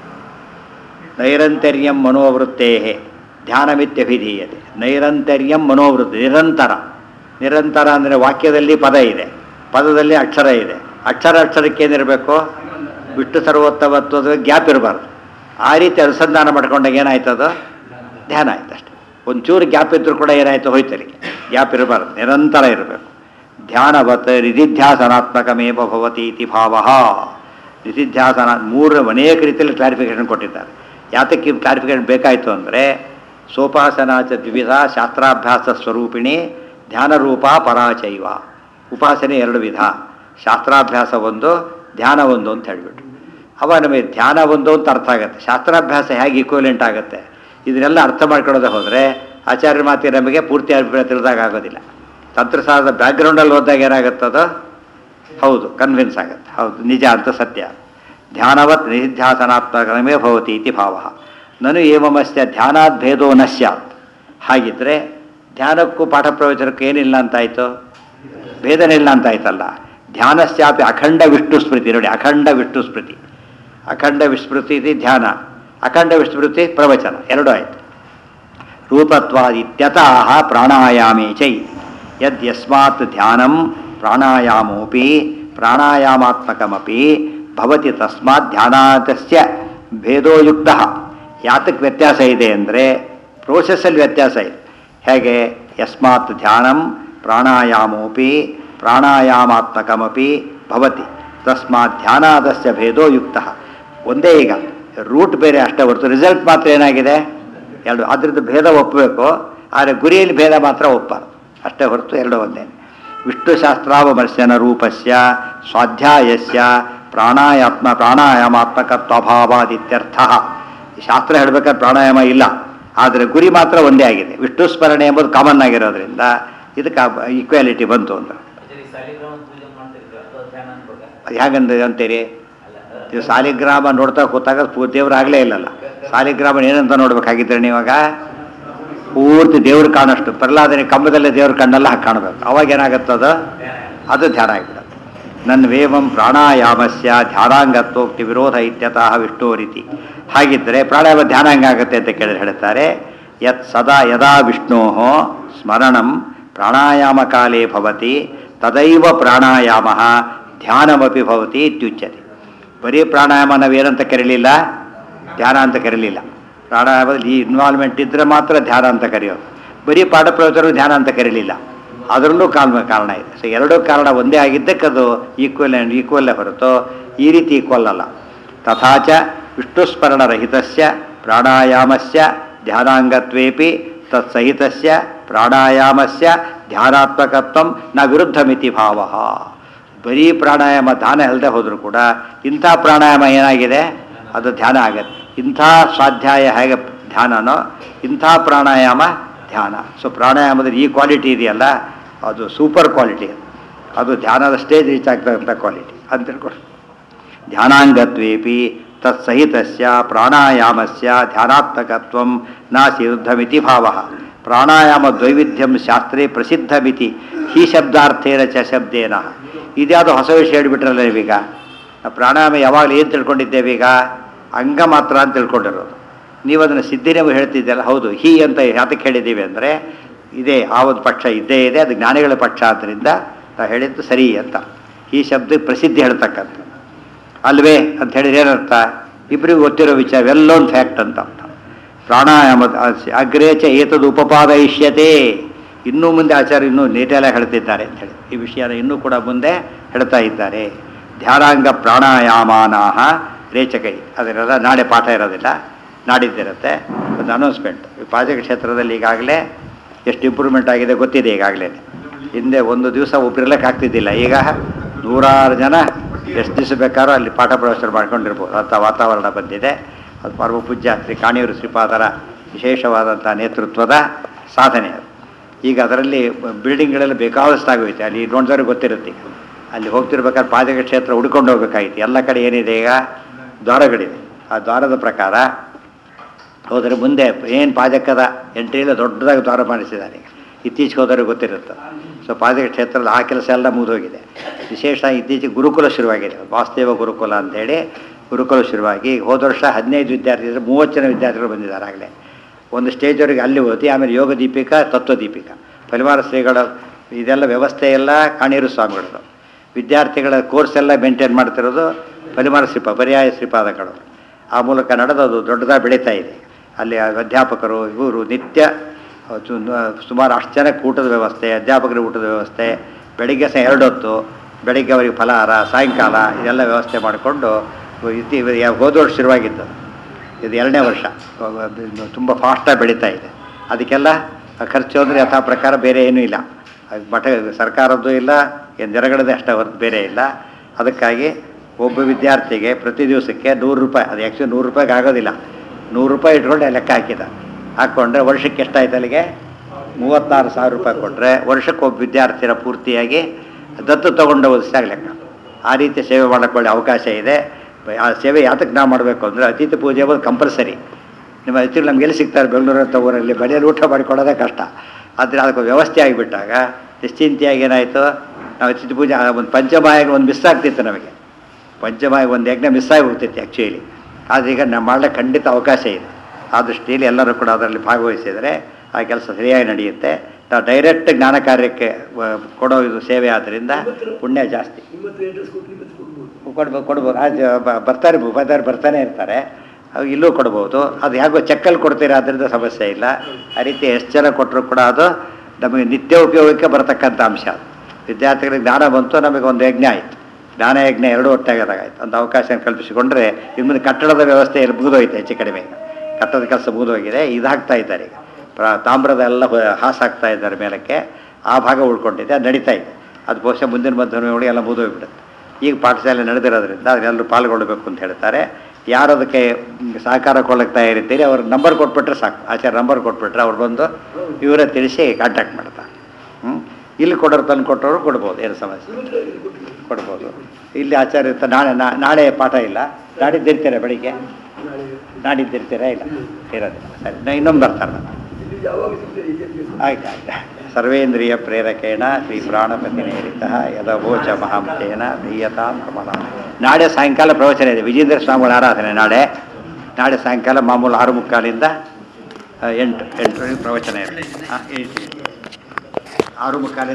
ನೈರಂತರ್ಯಂ ಮನೋವೃತ್ತೇ ಧ್ಯಾನಮಿತ್ಯಭಿಧೀಯತೆ ನೈರಂತರ್ಯಂ ಮನೋವೃತ್ತಿ ನಿರಂತರ ನಿರಂತರ ಅಂದರೆ ವಾಕ್ಯದಲ್ಲಿ ಪದ ಇದೆ ಪದದಲ್ಲಿ ಅಕ್ಷರ ಇದೆ ಅಕ್ಷರ ಅಕ್ಷರಕ್ಕೆ ಏನಿರಬೇಕು ವಿಷ್ಣು ಸರ್ವೋತ್ತಮತ್ವದ ಗ್ಯಾಪ್ ಇರಬಾರ್ದು ಆ ರೀತಿ ಅನುಸಂಧಾನ ಮಾಡ್ಕೊಂಡಾಗ ಏನಾಯ್ತದು ಧ್ಯಾನ ಆಯ್ತು ಅಷ್ಟೆ ಒಂಚೂರು ಗ್ಯಾಪ್ ಇದ್ರೂ ಕೂಡ ಏನಾಯ್ತು ಹೋಯ್ತಲ್ಲಿ ಗ್ಯಾಪ್ ಇರಬಾರ್ದು ನಿರಂತರ ಇರಬೇಕು ಧ್ಯಾನವತ್ ನಿಧಿಧ್ಯಾಸನಾತ್ಮಕಮೇವ ಭವತಿ ಇತಿ ಭಾವ ನಿಧಿಧ್ಯಾಸನ ಮೂರು ಅನೇಕ ರೀತಿಯಲ್ಲಿ ಕ್ಲಾರಿಫಿಕೇಶನ್ ಕೊಟ್ಟಿದ್ದಾರೆ ಯಾತಕ್ಕೆ ಕ್ಲಾರಿಫಿಕೇಶನ್ ಬೇಕಾಯಿತು ಅಂದರೆ ಸೋಪಾಸನಾಚ ದ್ವಿವಿಧ ಶಾಸ್ತ್ರಾಭ್ಯಾಸ ಸ್ವರೂಪಿಣಿ ಧ್ಯಾನರೂಪ ಪರಾಚೈವ ಉಪಾಸನೆ ಎರಡು ವಿಧ ಶಾಸ್ತ್ರಾಭ್ಯಾಸ ಒಂದು ಧ್ಯಾನ ಒಂದು ಅಂತ ಹೇಳಿಬಿಟ್ರು ಅವ ನಮಗೆ ಧ್ಯಾನ ಒಂದು ಅಂತ ಅರ್ಥ ಆಗುತ್ತೆ ಶಾಸ್ತ್ರಾಭ್ಯಾಸ ಹೇಗೆ ಈಕ್ವಲೆಂಟ್ ಆಗುತ್ತೆ ಇದನ್ನೆಲ್ಲ ಅರ್ಥ ಮಾಡ್ಕೊಳ್ಳೋದೇ ಹೋದರೆ ಆಚಾರ್ಯ ಮಾತಿಗೆ ನಮಗೆ ಪೂರ್ತಿ ಅಭಿಪ್ರಾಯ ತಿಳಿದಾಗ ಆಗೋದಿಲ್ಲ ತಂತ್ರಸಾರದ ಬ್ಯಾಕ್ಗ್ರೌಂಡಲ್ಲಿ ಓದಿದಾಗ ಏನಾಗುತ್ತದೋ ಹೌದು ಕನ್ವಿನ್ಸ್ ಆಗುತ್ತೆ ಹೌದು ನಿಜ ಅಂತ ಸತ್ಯ ಧ್ಯಾನವತ್ ನಿಧಿಧ್ಯಾಸನಾತ್ಮಕಮೇ ಭವತಿ ಇತಿ ಭಾವ ನನು ಏಮಮಸ್ಯ ಧ್ಯಾನಾದ್ ಭೇದೋ ನ ಸ್ಯಾತ್ ಹಾಗಿದ್ರೆ ಧ್ಯಾನಕ್ಕೂ ಪಾಠ ಪ್ರವಚನಕ್ಕೂ ಏನಿಲ್ಲ ಅಂತಾಯ್ತು ಭೇದನಿಲ್ಲ ಅಂತಾಯ್ತಲ್ಲ ಧ್ಯಾನಸ್ಯಾಪಿ ಅಖಂಡ ವಿಷ್ಣು ಸ್ಮೃತಿ ನೋಡಿ ಅಖಂಡ ವಿಷ್ಣು ಸ್ಮೃತಿ ಅಖಂಡ ವಿಸ್ಮೃತಿ ಇದು ಧ್ಯಾನ ಅಖಂಡ ವಿಸ್ಮೃತಿ ಪ್ರವಚನ ಎರಡೂ ಆಯಿತು ರೂಪತ್ವಾದಿತ್ಯತಃ ಪ್ರಾಣಾಯಾಮೇ ಚೈ ಯದ್ ಯಸ್ಮಾತ್ ಧ್ಯಾನಂ ಪ್ರಾಣಾಯಾಮೋಪಿ ಪ್ರಾಣಾಯಾಮಾತ್ಮಕಮಪಿ ಭವತಿ ತಸ್ಮಾತ್ ಧ್ಯಾನಾತಸ್ಯ ಭೇದೋಯುಕ್ತ ಯಾತಕ್ಕೆ ವ್ಯತ್ಯಾಸ ಇದೆ ಅಂದರೆ ಪ್ರೋಸೆಸ್ಸಲ್ಲಿ ವ್ಯತ್ಯಾಸ ಇದೆ ಹೇಗೆ ಯಸ್ಮಾತ್ ಧ್ಯಾನಂ ಪ್ರಾಣಾಯಾಮೋಪಿ ಪ್ರಾಣಾಯಾಮಾತ್ಮಕಮಪಿ ಭವತಿ ತಸ್ಮಾತ್ ಧ್ಯಾನಾದಸ್ಯ ಭೇದೋ ಯುಕ್ತ ಒಂದೇ ಈಗ ರೂಟ್ ಬೇರೆ ಅಷ್ಟೇ ಹೊರತು ರಿಸಲ್ಟ್ ಮಾತ್ರ ಏನಾಗಿದೆ ಎರಡು ಅದರದ್ದು ಭೇದ ಒಪ್ಪಬೇಕು ಆದರೆ ಗುರಿಯಲ್ಲಿ ಭೇದ ಮಾತ್ರ ಒಪ್ಪಬಾರ್ದು ಅಷ್ಟೇ ಹೊರತು ಎರಡು ಒಂದೇ ವಿಷ್ಣುಶಾಸ್ತ್ರಾವಮರ್ಶನ ರೂಪಸ್ಯ ಸ್ವಾಧ್ಯಾಯಸ್ಯ ಪ್ರಾಣಾಯಾತ್ಮ ಪ್ರಾಣಾಯಾಮಾತ್ಮಕತ್ವಭಾವಾದಿತ್ಯರ್ಥ ಈ ಶಾಸ್ತ್ರ ಹೇಳಬೇಕಾದ್ರೆ ಪ್ರಾಣಾಯಾಮ ಇಲ್ಲ ಆದರೆ ಗುರಿ ಮಾತ್ರ ಒಂದೇ ಆಗಿದೆ ವಿಷ್ಣು ಸ್ಮರಣೆ ಎಂಬುದು ಕಾಮನ್ ಆಗಿರೋದ್ರಿಂದ ಇದಕ್ಕೆ ಈಕ್ವಾಲಿಟಿ ಬಂತು ಅಂತ ಆಚಾರ್ಯ ಸಾಲಿಗ್ರಾಮ ಪೂಜೆ ಮಾಡ್ತಿರ್ತೀವಿ ಅದು ಧ್ಯಾನ ಅನ್ಬೇಕಾ ಅದು ಹೇಗಂದ ಅಂತೀರಿ ಅಲ್ಲ ಇದು ಸಾಲಿಗ್ರಾಮ ನೋಡ್ತಾ ಕೂತಾಗ ಪೂ ದೇವ್ರಾಗಲೇ ಇಲ್ಲಲ್ಲ ಸಾಲಿಗ್ರಾಮ ಏನಂತ ನೋಡ್ಬೇಕಾಗಿದ್ರೆ ನೀವಾಗ ಪೂರ್ತಿ ದೇವ್ರು ಕಾಣಷ್ಟು ಪ್ರಹ್ಲಾದನೆ ಕಂಬದಲ್ಲೇ ದೇವ್ರು ಕಣ್ಣೆಲ್ಲ ಹಾಗೆ ಕಾಣಬೇಕು ಅವಾಗ ಏನಾಗುತ್ತದ ಅದು ಧ್ಯಾನ ಆಗಿಬಿಡುತ್ತೆ ನನ್ನ ವೇವಂ ಪ್ರಾಣಾಯಾಮಸ್ಯ ಧ್ಯಾನಾಂಗತ್ವೋಕ್ತಿ ವಿರೋಧ ಇತ್ಯತಃ ವಿಷ್ಣು ರೀತಿ ಹಾಗಿದ್ದರೆ ಪ್ರಾಣಾಯಾಮ ಧ್ಯಾನ ಹೆಂಗಾಗುತ್ತೆ ಅಂತ ಕೇಳಿ ಹೇಳ್ತಾರೆ ಯತ್ ಸದಾ ಯದಾ ವಿಷ್ಣೋ ಸ್ಮರಣಂ ಪ್ರಾಣಾಯಾಮ ಕಾಲೇ ಭವತಿ ತದೈವ ಪ್ರಾಣಾಯಾಮ ಧ್ಯಾನಮಪಿ ಭವತಿ ಇತ್ಯುಚ್ಯತೆ ಬರೀ ಪ್ರಾಣಾಯಾಮ ನಾವೇನಂತ ಕರೀಲಿಲ್ಲ ಧ್ಯಾನ ಅಂತ ಕರೀಲಿಲ್ಲ ಪ್ರಾಣಾಯಾಮದಲ್ಲಿ ಈ ಇನ್ವಾಲ್ವ್ಮೆಂಟ್ ಇದ್ದರೆ ಮಾತ್ರ ಧ್ಯಾನ ಅಂತ ಕರೆಯೋದು ಬರೀ ಪಾಠ ಪ್ರವಚನ ಧ್ಯಾನ ಅಂತ ಕರೀಲಿಲ್ಲ ಅದರಲ್ಲೂ ಕಾರಣ ಕಾರಣ ಇದೆ ಸೊ ಎರಡೂ ಕಾರಣ ಒಂದೇ ಆಗಿದ್ದಕ್ಕೆ ಅದು ಈಕ್ವಲ್ ಆ್ಯಂಡ್ ಈಕ್ವಲ್ಲೇ ಹೊರತು ಈ ರೀತಿ ಈಕ್ವಲ್ ಅಲ್ಲ ತಥಾಚ ವಿಷ್ಣುಸ್ಮರಣರಹಿತಸ್ಯ ಪ್ರಾಣಾಯಾಮಸ್ಯ ಧ್ಯಾನಾಂಗತ್ವೇಪಿ ತತ್ಸಹಿತಸ್ಯ ಪ್ರಾಣಾಯಾಮಸ್ಯ ಧ್ಯಾನಾತ್ಮಕತ್ವಂ ನ ವಿರುದ್ಧಮಿತಿ ಭಾವ ಬರೀ ಪ್ರಾಣಾಯಾಮ ಧ್ಯಾನ ಇಲ್ಲದೆ ಹೋದರೂ ಕೂಡ ಇಂಥ ಪ್ರಾಣಾಯಾಮ ಏನಾಗಿದೆ ಅದು ಧ್ಯಾನ ಆಗತ್ತೆ ಇಂಥ ಸ್ವಾಧ್ಯಾಯ ಹೇಗೆ ಧ್ಯಾನನೋ ಇಂಥ ಪ್ರಾಣಾಯಾಮ ಧ್ಯಾನ ಸೊ ಪ್ರಾಣಾಯಾಮದಲ್ಲಿ ಈ ಕ್ವಾಲಿಟಿ ಇದೆಯಲ್ಲ ಅದು ಸೂಪರ್ ಕ್ವಾಲಿಟಿ ಅದು ಧ್ಯಾನದ ಸ್ಟೇಜ್ ರೀಚ್ ಆಗ್ತಕ್ಕಂಥ ಕ್ವಾಲಿಟಿ ಅಂತ ತಿಳ್ಕೊಳ್ಳಿ ಧ್ಯಾನಾಂಗತ್ವೇಪಿ ತತ್ಸಹಿತಸ್ಯ ಪ್ರಾಣಾಯಾಮಸ್ಯ ಧ್ಯಾನಾತ್ಮಕತ್ವಂ ನಾಸಿ ವಿರುದ್ಧಮಿತಿ ಭಾವ ಪ್ರಾಣಾಯಾಮ ದ್ವೈವಿಧ್ಯಂ ಶಾಸ್ತ್ರೇ ಪ್ರಸಿದ್ಧಮಿತಿ ಹಿ ಶಬ್ದಾರ್ಥೇನ ಚ ಶಬ್ದೇನ ಇದ್ಯಾವುದು ಹೊಸ ವಿಷಯ ಹೇಳಿಬಿಟ್ರಲ್ಲ ನೀವೀಗ ನಾವು ಪ್ರಾಣಾಯಾಮ ಯಾವಾಗಲೂ ಏನು ತಿಳ್ಕೊಂಡಿದ್ದೇವೆ ಈಗ ಅಂಗ ಮಾತ್ರ ಅಂತ ತಿಳ್ಕೊಂಡಿರೋದು ನೀವು ಅದನ್ನು ಸಿದ್ಧಿನೇವು ಹೇಳ್ತಿದ್ದಲ್ಲ ಹೌದು ಹಿ ಅಂತ ಯಾತಕ್ಕೆ ಹೇಳಿದ್ದೀವಿ ಅಂದರೆ ಇದೇ ಆ ಒಂದು ಪಕ್ಷ ಇದ್ದೇ ಇದೆ ಅದು ಜ್ಞಾನಿಗಳ ಪಕ್ಷ ಆದ್ದರಿಂದ ನಾವು ಹೇಳಿದ್ದು ಸರಿ ಅಂತ ಈ ಶಬ್ದ ಪ್ರಸಿದ್ಧಿ ಹೇಳ್ತಕ್ಕಂಥ ಅಲ್ವೇ ಅಂತ ಹೇಳಿದ್ರೆ ಏನರ್ಥ ಇಬ್ಬರಿಗೂ ಗೊತ್ತಿರೋ ವಿಚಾರ ವೆಲ್ಲೋನ್ ಫ್ಯಾಕ್ಟ್ ಅಂತ ಅರ್ಥ ಪ್ರಾಣಾಯಾಮದ ಅಗ್ರೇಚ ಏತದು ಉಪಪಾದಯಿಷ್ಯತೆ ಇನ್ನೂ ಮುಂದೆ ಆಚಾರ್ಯ ಇನ್ನೂ ನೀಟೆಲ್ಲ ಹೇಳ್ತಿದ್ದಾರೆ ಅಂತ ಹೇಳಿ ಈ ವಿಷಯನ ಇನ್ನೂ ಕೂಡ ಮುಂದೆ ಹೇಳ್ತಾ ಇದ್ದಾರೆ ಧ್ಯಾನಾಂಗ ಪ್ರಾಣಾಯಾಮಾನಾಹ ರೇಚಕೈ ಅದನ್ನೆಲ್ಲ ನಾಳೆ ಪಾಠ ಇರೋದಿಲ್ಲ ನಾಡಿದ್ದಿರುತ್ತೆ ಒಂದು ಅನೌನ್ಸ್ಮೆಂಟ್ ಈ ಪಾಜಕ ಕ್ಷೇತ್ರದಲ್ಲಿ ಈಗಾಗಲೇ ಎಷ್ಟು ಇಂಪ್ರೂವ್ಮೆಂಟ್ ಆಗಿದೆ ಗೊತ್ತಿದೆ ಈಗಾಗಲೇ ಹಿಂದೆ ಒಂದು ದಿವಸ ಒಬ್ಬರಿರ್ಲಕ್ಕೆ ಆಗ್ತಿದ್ದಿಲ್ಲ ಈಗ ನೂರಾರು ಜನ ಎಷ್ಟು ದಿವಸ ಬೇಕಾದ್ರೂ ಅಲ್ಲಿ ಪಾಠ ಪ್ರವಚನ ಮಾಡ್ಕೊಂಡಿರ್ಬೋದು ಅಂಥ ವಾತಾವರಣ ಬಂದಿದೆ ಅದು ಪರಮ ಪೂಜ್ಯ ಶ್ರೀ ಕಾಣಿಯೂರು ಶ್ರೀಪಾದರ ವಿಶೇಷವಾದಂಥ ನೇತೃತ್ವದ ಸಾಧನೆ ಅದು ಈಗ ಅದರಲ್ಲಿ ಬಿಲ್ಡಿಂಗ್ಗಳೆಲ್ಲ ಬೇಕಾದಷ್ಟು ಆಗೋಯ್ತು ಅಲ್ಲಿ ನೋಡಿದವ್ರಿಗೆ ಗೊತ್ತಿರುತ್ತೆ ಈಗ ಅಲ್ಲಿ ಹೋಗ್ತಿರ್ಬೇಕಾದ್ರೆ ಪಾಜಕ ಕ್ಷೇತ್ರ ಹುಡ್ಕೊಂಡು ಹೋಗ್ಬೇಕಾಗಿತ್ತು ಎಲ್ಲ ಕಡೆ ಏನಿದೆ ಈಗ ದ್ವಾರಗಳಿದೆ ಆ ದ್ವಾರದ ಪ್ರಕಾರ ಹೋದರೆ ಮುಂದೆ ಏನು ಪಾಜಕದ ಎಂಟ್ರಿಯಲ್ಲಿ ದೊಡ್ಡದಾಗಿ ದ್ವಾರ ಮಾಡಿಸಿದ್ದಾರೆ ಈಗ ಇತ್ತೀಚೆಗೆ ಹೋದರೆ ಗೊತ್ತಿರುತ್ತೆ ಸೊ ಪಾಜಕ ಕ್ಷೇತ್ರದ ಆ ಕೆಲಸ ಎಲ್ಲ ಮುಗಿದೋಗಿದೆ ವಿಶೇಷ ಇತ್ತೀಚೆಗೆ ಗುರುಕುಲ ಶುರುವಾಗಿದೆ ವಾಸುದೇವ ಗುರುಕುಲ ಅಂತೇಳಿ ಗುರುಕುಲ ಶುರುವಾಗಿ ಹೋದ ವರ್ಷ ಹದಿನೈದು ವಿದ್ಯಾರ್ಥಿಗಳು ಮೂವತ್ತು ಜನ ವಿದ್ಯಾರ್ಥಿಗಳು ಬಂದಿದ್ದಾರೆ ಆಗಲೇ ಒಂದು ಸ್ಟೇಜ್ವರೆಗೆ ಅಲ್ಲಿ ಓದಿ ಆಮೇಲೆ ಯೋಗ ದೀಪಿಕಾ ತತ್ವ ದೀಪಿಕಾ ಪರಿವಾರ ಶ್ರೀಗಳ ಇದೆಲ್ಲ ವ್ಯವಸ್ಥೆ ಎಲ್ಲ ಕಾಣೀರು ಸ್ವಾಮಿಗಳದು ವಿದ್ಯಾರ್ಥಿಗಳ ಕೋರ್ಸ್ ಎಲ್ಲ ಮೇಂಟೈನ್ ಮಾಡ್ತಿರೋದು ಪರಿವಾರ ಶ್ರೀಪ ಪರ್ಯಾಯ ಶ್ರೀಪಾದಗಳು ಆ ಮೂಲಕ ನಡೆದದು ದೊಡ್ಡದಾಗಿ ಬೆಳೀತಾ ಇದೆ ಅಲ್ಲಿ ಅಧ್ಯಾಪಕರು ಇವರು ನಿತ್ಯ ಸು- ಸುಮಾರು ಅಷ್ಟು ಜನಕ್ಕೆ ಊಟದ ವ್ಯವಸ್ಥೆ ಅಧ್ಯಾಪಕರಿಗೆ ಊಟದ ವ್ಯವಸ್ಥೆ ಬೆಳಿಗ್ಗೆ ಸಹ ಎರಡು ಹೊತ್ತು ಬೆಳಿಗ್ಗೆ ಅವರಿಗೆ ಫಲಹಾರ ಸಾಯಂಕಾಲ ಇದೆಲ್ಲ ವ್ಯವಸ್ಥೆ ಮಾಡಿಕೊಂಡು ಇತಿ ಹೋದ ವರ್ಷ ಶುರುವಾಗಿದ್ದು ಇದು ಎರಡನೇ ವರ್ಷ ತುಂಬ ಫಾಸ್ಟಾಗಿ ಬೆಳೀತಾ ಇದೆ ಅದಕ್ಕೆಲ್ಲ ಖರ್ಚು ಅಂದರೆ ಯಥಾ ಪ್ರಕಾರ ಬೇರೆ ಏನೂ ಇಲ್ಲ ಅದು ಮಠ ಸರ್ಕಾರದ್ದು ಇಲ್ಲ ಏನು ಜನಗಳದ್ದೇ ಅಷ್ಟೇ ಹೊರತು ಬೇರೆ ಇಲ್ಲ ಅದಕ್ಕಾಗಿ ಒಬ್ಬ ವಿದ್ಯಾರ್ಥಿಗೆ ಪ್ರತಿ ದಿವಸಕ್ಕೆ ನೂರು ರೂಪಾಯಿ ಅದು ಆ್ಯಕ್ಚುಲಿ ನೂರು ರೂಪಾಯಿಗೆ ಆಗೋದಿಲ್ಲ ನೂರು ರೂಪಾಯಿ ಇಟ್ಕೊಂಡೆ ಲೆಕ್ಕ ಹಾಕಿದ ಹಾಕ್ಕೊಂಡ್ರೆ ವರ್ಷಕ್ಕೆ ಎಷ್ಟಾಯ್ತು ಅಲ್ಲಿಗೆ ಮೂವತ್ತಾರು ಸಾವಿರ ರೂಪಾಯಿ ಕೊಟ್ಟರೆ ವರ್ಷಕ್ಕೆ ಒಬ್ಬ ವಿದ್ಯಾರ್ಥಿನ ಪೂರ್ತಿಯಾಗಿ ದತ್ತು ತಗೊಂಡು ಓದಿಸಿದಾಗ ಲೆಕ್ಕ ಆ ರೀತಿ ಸೇವೆ ಮಾಡೋಕ್ಕೆ ಒಳ್ಳೆ ಅವಕಾಶ ಇದೆ ಆ ಸೇವೆ ಯಾತಕ್ಕೆ ನಾವು ಮಾಡಬೇಕು ಅಂದರೆ ಅತಿಥಿ ಪೂಜೆ ಒಂದು ಕಂಪಲ್ಸರಿ ನಿಮ್ಮ ಅತಿಥಿಗಳು ನಮ್ಗೆ ಎಲ್ಲಿ ಸಿಗ್ತಾರೆ ಬೆಂಗಳೂರು ಅಂತ ಊರಲ್ಲಿ ಮನೆಯಲ್ಲಿ ಊಟ ಮಾಡಿಕೊಡೋದೇ ಕಷ್ಟ ಆದರೆ ಅದಕ್ಕೆ ವ್ಯವಸ್ಥೆ ಆಗಿಬಿಟ್ಟಾಗ ನಿಶ್ಚಿಂತೆಯಾಗಿ ಏನಾಯಿತು ನಾವು ಅತಿಥಿ ಪೂಜೆ ಆ ಒಂದು ಪಂಚಮಾಯಿಗೆ ಒಂದು ಮಿಸ್ ಆಗ್ತಿತ್ತು ನಮಗೆ ಪಂಚಮಾಯಿಗೆ ಒಂದು ಯಜ್ಞ ಮಿಸ್ ಆಗಿ ಹೋಗ್ತಿತ್ತು ಆ್ಯಕ್ಚುಲಿ ಆದರೆ ಈಗ ನಾವು ಮಾಡಲಿಕ್ಕೆ ಖಂಡಿತ ಅವಕಾಶ ಇದೆ ಆ ದೃಷ್ಟಿಯಲ್ಲಿ ಎಲ್ಲರೂ ಕೂಡ ಅದರಲ್ಲಿ ಭಾಗವಹಿಸಿದರೆ ಆ ಕೆಲಸ ಸರಿಯಾಗಿ ನಡೆಯುತ್ತೆ ನಾವು ಡೈರೆಕ್ಟ್ ಜ್ಞಾನ ಕಾರ್ಯಕ್ಕೆ ವ- ಕೊಡೋ ಇದು ಸೇವೆ ಆದ್ದರಿಂದ ಪುಣ್ಯ ಜಾಸ್ತಿ ಕೊಡ್ಬೋದು ಕೊಡ್ಬೋದು ಆ ಜ- ಬ- ಬರ್ತಾರೆ ಬರ್ತಾರೆ ಬರ್ತಾನೆ ಇರ್ತಾರೆ ಅವು ಇಲ್ಲೂ ಕೊಡ್ಬೋದು ಅದು ಹೇಗೋ ಚೆಕ್ಕಲ್ಲಿ ಕೊಡ್ತೀರಾ ಅದರಿಂದ ಸಮಸ್ಯೆ ಇಲ್ಲ ಆ ರೀತಿ ಎಷ್ಟು ಜನ ಕೊಟ್ಟರು ಕೂಡ ಅದು ನಮಗೆ ನಿತ್ಯ ಉಪಯೋಗಕ್ಕೆ ಬರತಕ್ಕಂಥ ಅಂಶ ಅದು ವಿದ್ಯಾರ್ಥಿಗಳಿಗೆ ಜ್ಞಾನ ಬಂತು ನಮಗೆ ಒಂದು ಯಜ್ಞ ಆಯಿತು ಜ್ಞಾನ ಯಜ್ಞ ಎರಡೂ ಒಟ್ಟಾಗದಾಗಾಯ್ತು ಒಂದು ಅವಕಾಶ ಕಲ್ಪಿಸಿಕೊಂಡ್ರೆ ಇನ್ನು ಕಟ್ಟಡದ ವ್ಯವಸ್ಥೆ ಇಲ್ಲಿ ಮುಗಿದೋಯ್ತು ಹೆಚ್ಚು ಕಡಿಮೆ ಈಗ ಕಟ್ಟಡದ ಕೆಲಸ ಮುಗಿದೋಗಿದೆ ಇದಾಗ್ತಾ ಇದ್ದಾರೆ ಈಗ ಪ್ರ ತಾಮ್ರದ ಎಲ್ಲ ಹೊ- ಹಾಸಾಕ್ತಾ ಇದ್ದಾರೆ ಮೇಲಕ್ಕೆ ಆ ಭಾಗ ಉಳ್ಕೊಂಡಿದೆ ಅದು ನಡೀತಾ ಇದೆ ಅದು ಬಹುಶಃ ಮುಂದಿನ ಮಧ್ಯಮ ಎಲ್ಲ ಮುಗಿದೋಗ್ಬಿಡುತ್ತೆ ಈಗ ಪಾಠಶಾಲೆ ನಡೆದಿರೋದ್ರಿಂದ ಅದನ್ನೆಲ್ಲರೂ ಪಾಲ್ಗೊಳ್ಬೇಕು ಅಂತ ಹೇಳ್ತಾರೆ ಯಾರು ಅದಕ್ಕೆ ಮ್, ಸಹಕಾರ ಕೊಡಕ್ಕೆ ತಯಾರಿದ್ದೀರಿ ಅವ್ರ ನಂಬರ್ ಕೊಟ್ಬಿಟ್ರೆ ಸಾಕು ಆಚಾರ್ಯ ನಂಬರ್ ಕೊಟ್ಬಿಟ್ರೆ ಅವ್ರು ಬಂದು ಇವರೇ ತಿಳಿಸಿ ಕಾಂಟ್ಯಾಕ್ಟ್ ಮಾಡ್ತಾರೆ ಹ್ಞೂ ಇಲ್ಲಿ ಕೊಡೋರು ತಂದು ಕೊಟ್ಟವರು ಕೊಡ್ಬೋದು ಏನು ಸಮಸ್ಯೆ ಕೊಡ್ಬೋದು ಇಲ್ಲಿ ಆಚಾರ್ಯ ಇರ್ತಾರೆ ನಾಳೆ ನಾ- ನಾಳೆ ಪಾಠ ಇಲ್ಲ ನಾಡಿದ್ದಿರ್ತೀರಾ ಬೆಳಿಗ್ಗೆ ನಾಡಿದ್ದಿರ್ತೀರಾ ಇಲ್ಲ ಇರೋದಿಲ್ಲ ಸರಿ ನಾ ಇನ್ನೊಂದು ಬರ್ತಾರೆ ನಾನು ಆಯ್ತು ಆಯ್ತು ಸರ್ವೇಂದ್ರಿಯ ಪ್ರೇರಕೇಣ ಶ್ರೀ ಪ್ರಾಣಪತಿನೇರಿತ ಯದವೋಚ ಮಹಾಂತೇನ ಪ್ರಿಯತಾಂ ಕಮಲ ನಾಳೆ ಸಾಯಂಕಾಲ ಪ್ರವಚನ ಇದೆ ವಿಜೇಂದ್ರ ಸ್ವಾಮಿಗಳ ಆರಾಧನೆ ನಾಳೆ ನಾಳೆ ಸಾಯಂಕಾಲ ಮಾಮೂಲು ಆರು ಮುಕ್ಕಾಲಿಂದ ಆ, ಎಂಟು ಎಂಟು ಪ್ರವಚನ ಇದೆ ಹಾಂ ಆರು ಮುಕ್ಕಾಲಿಂದ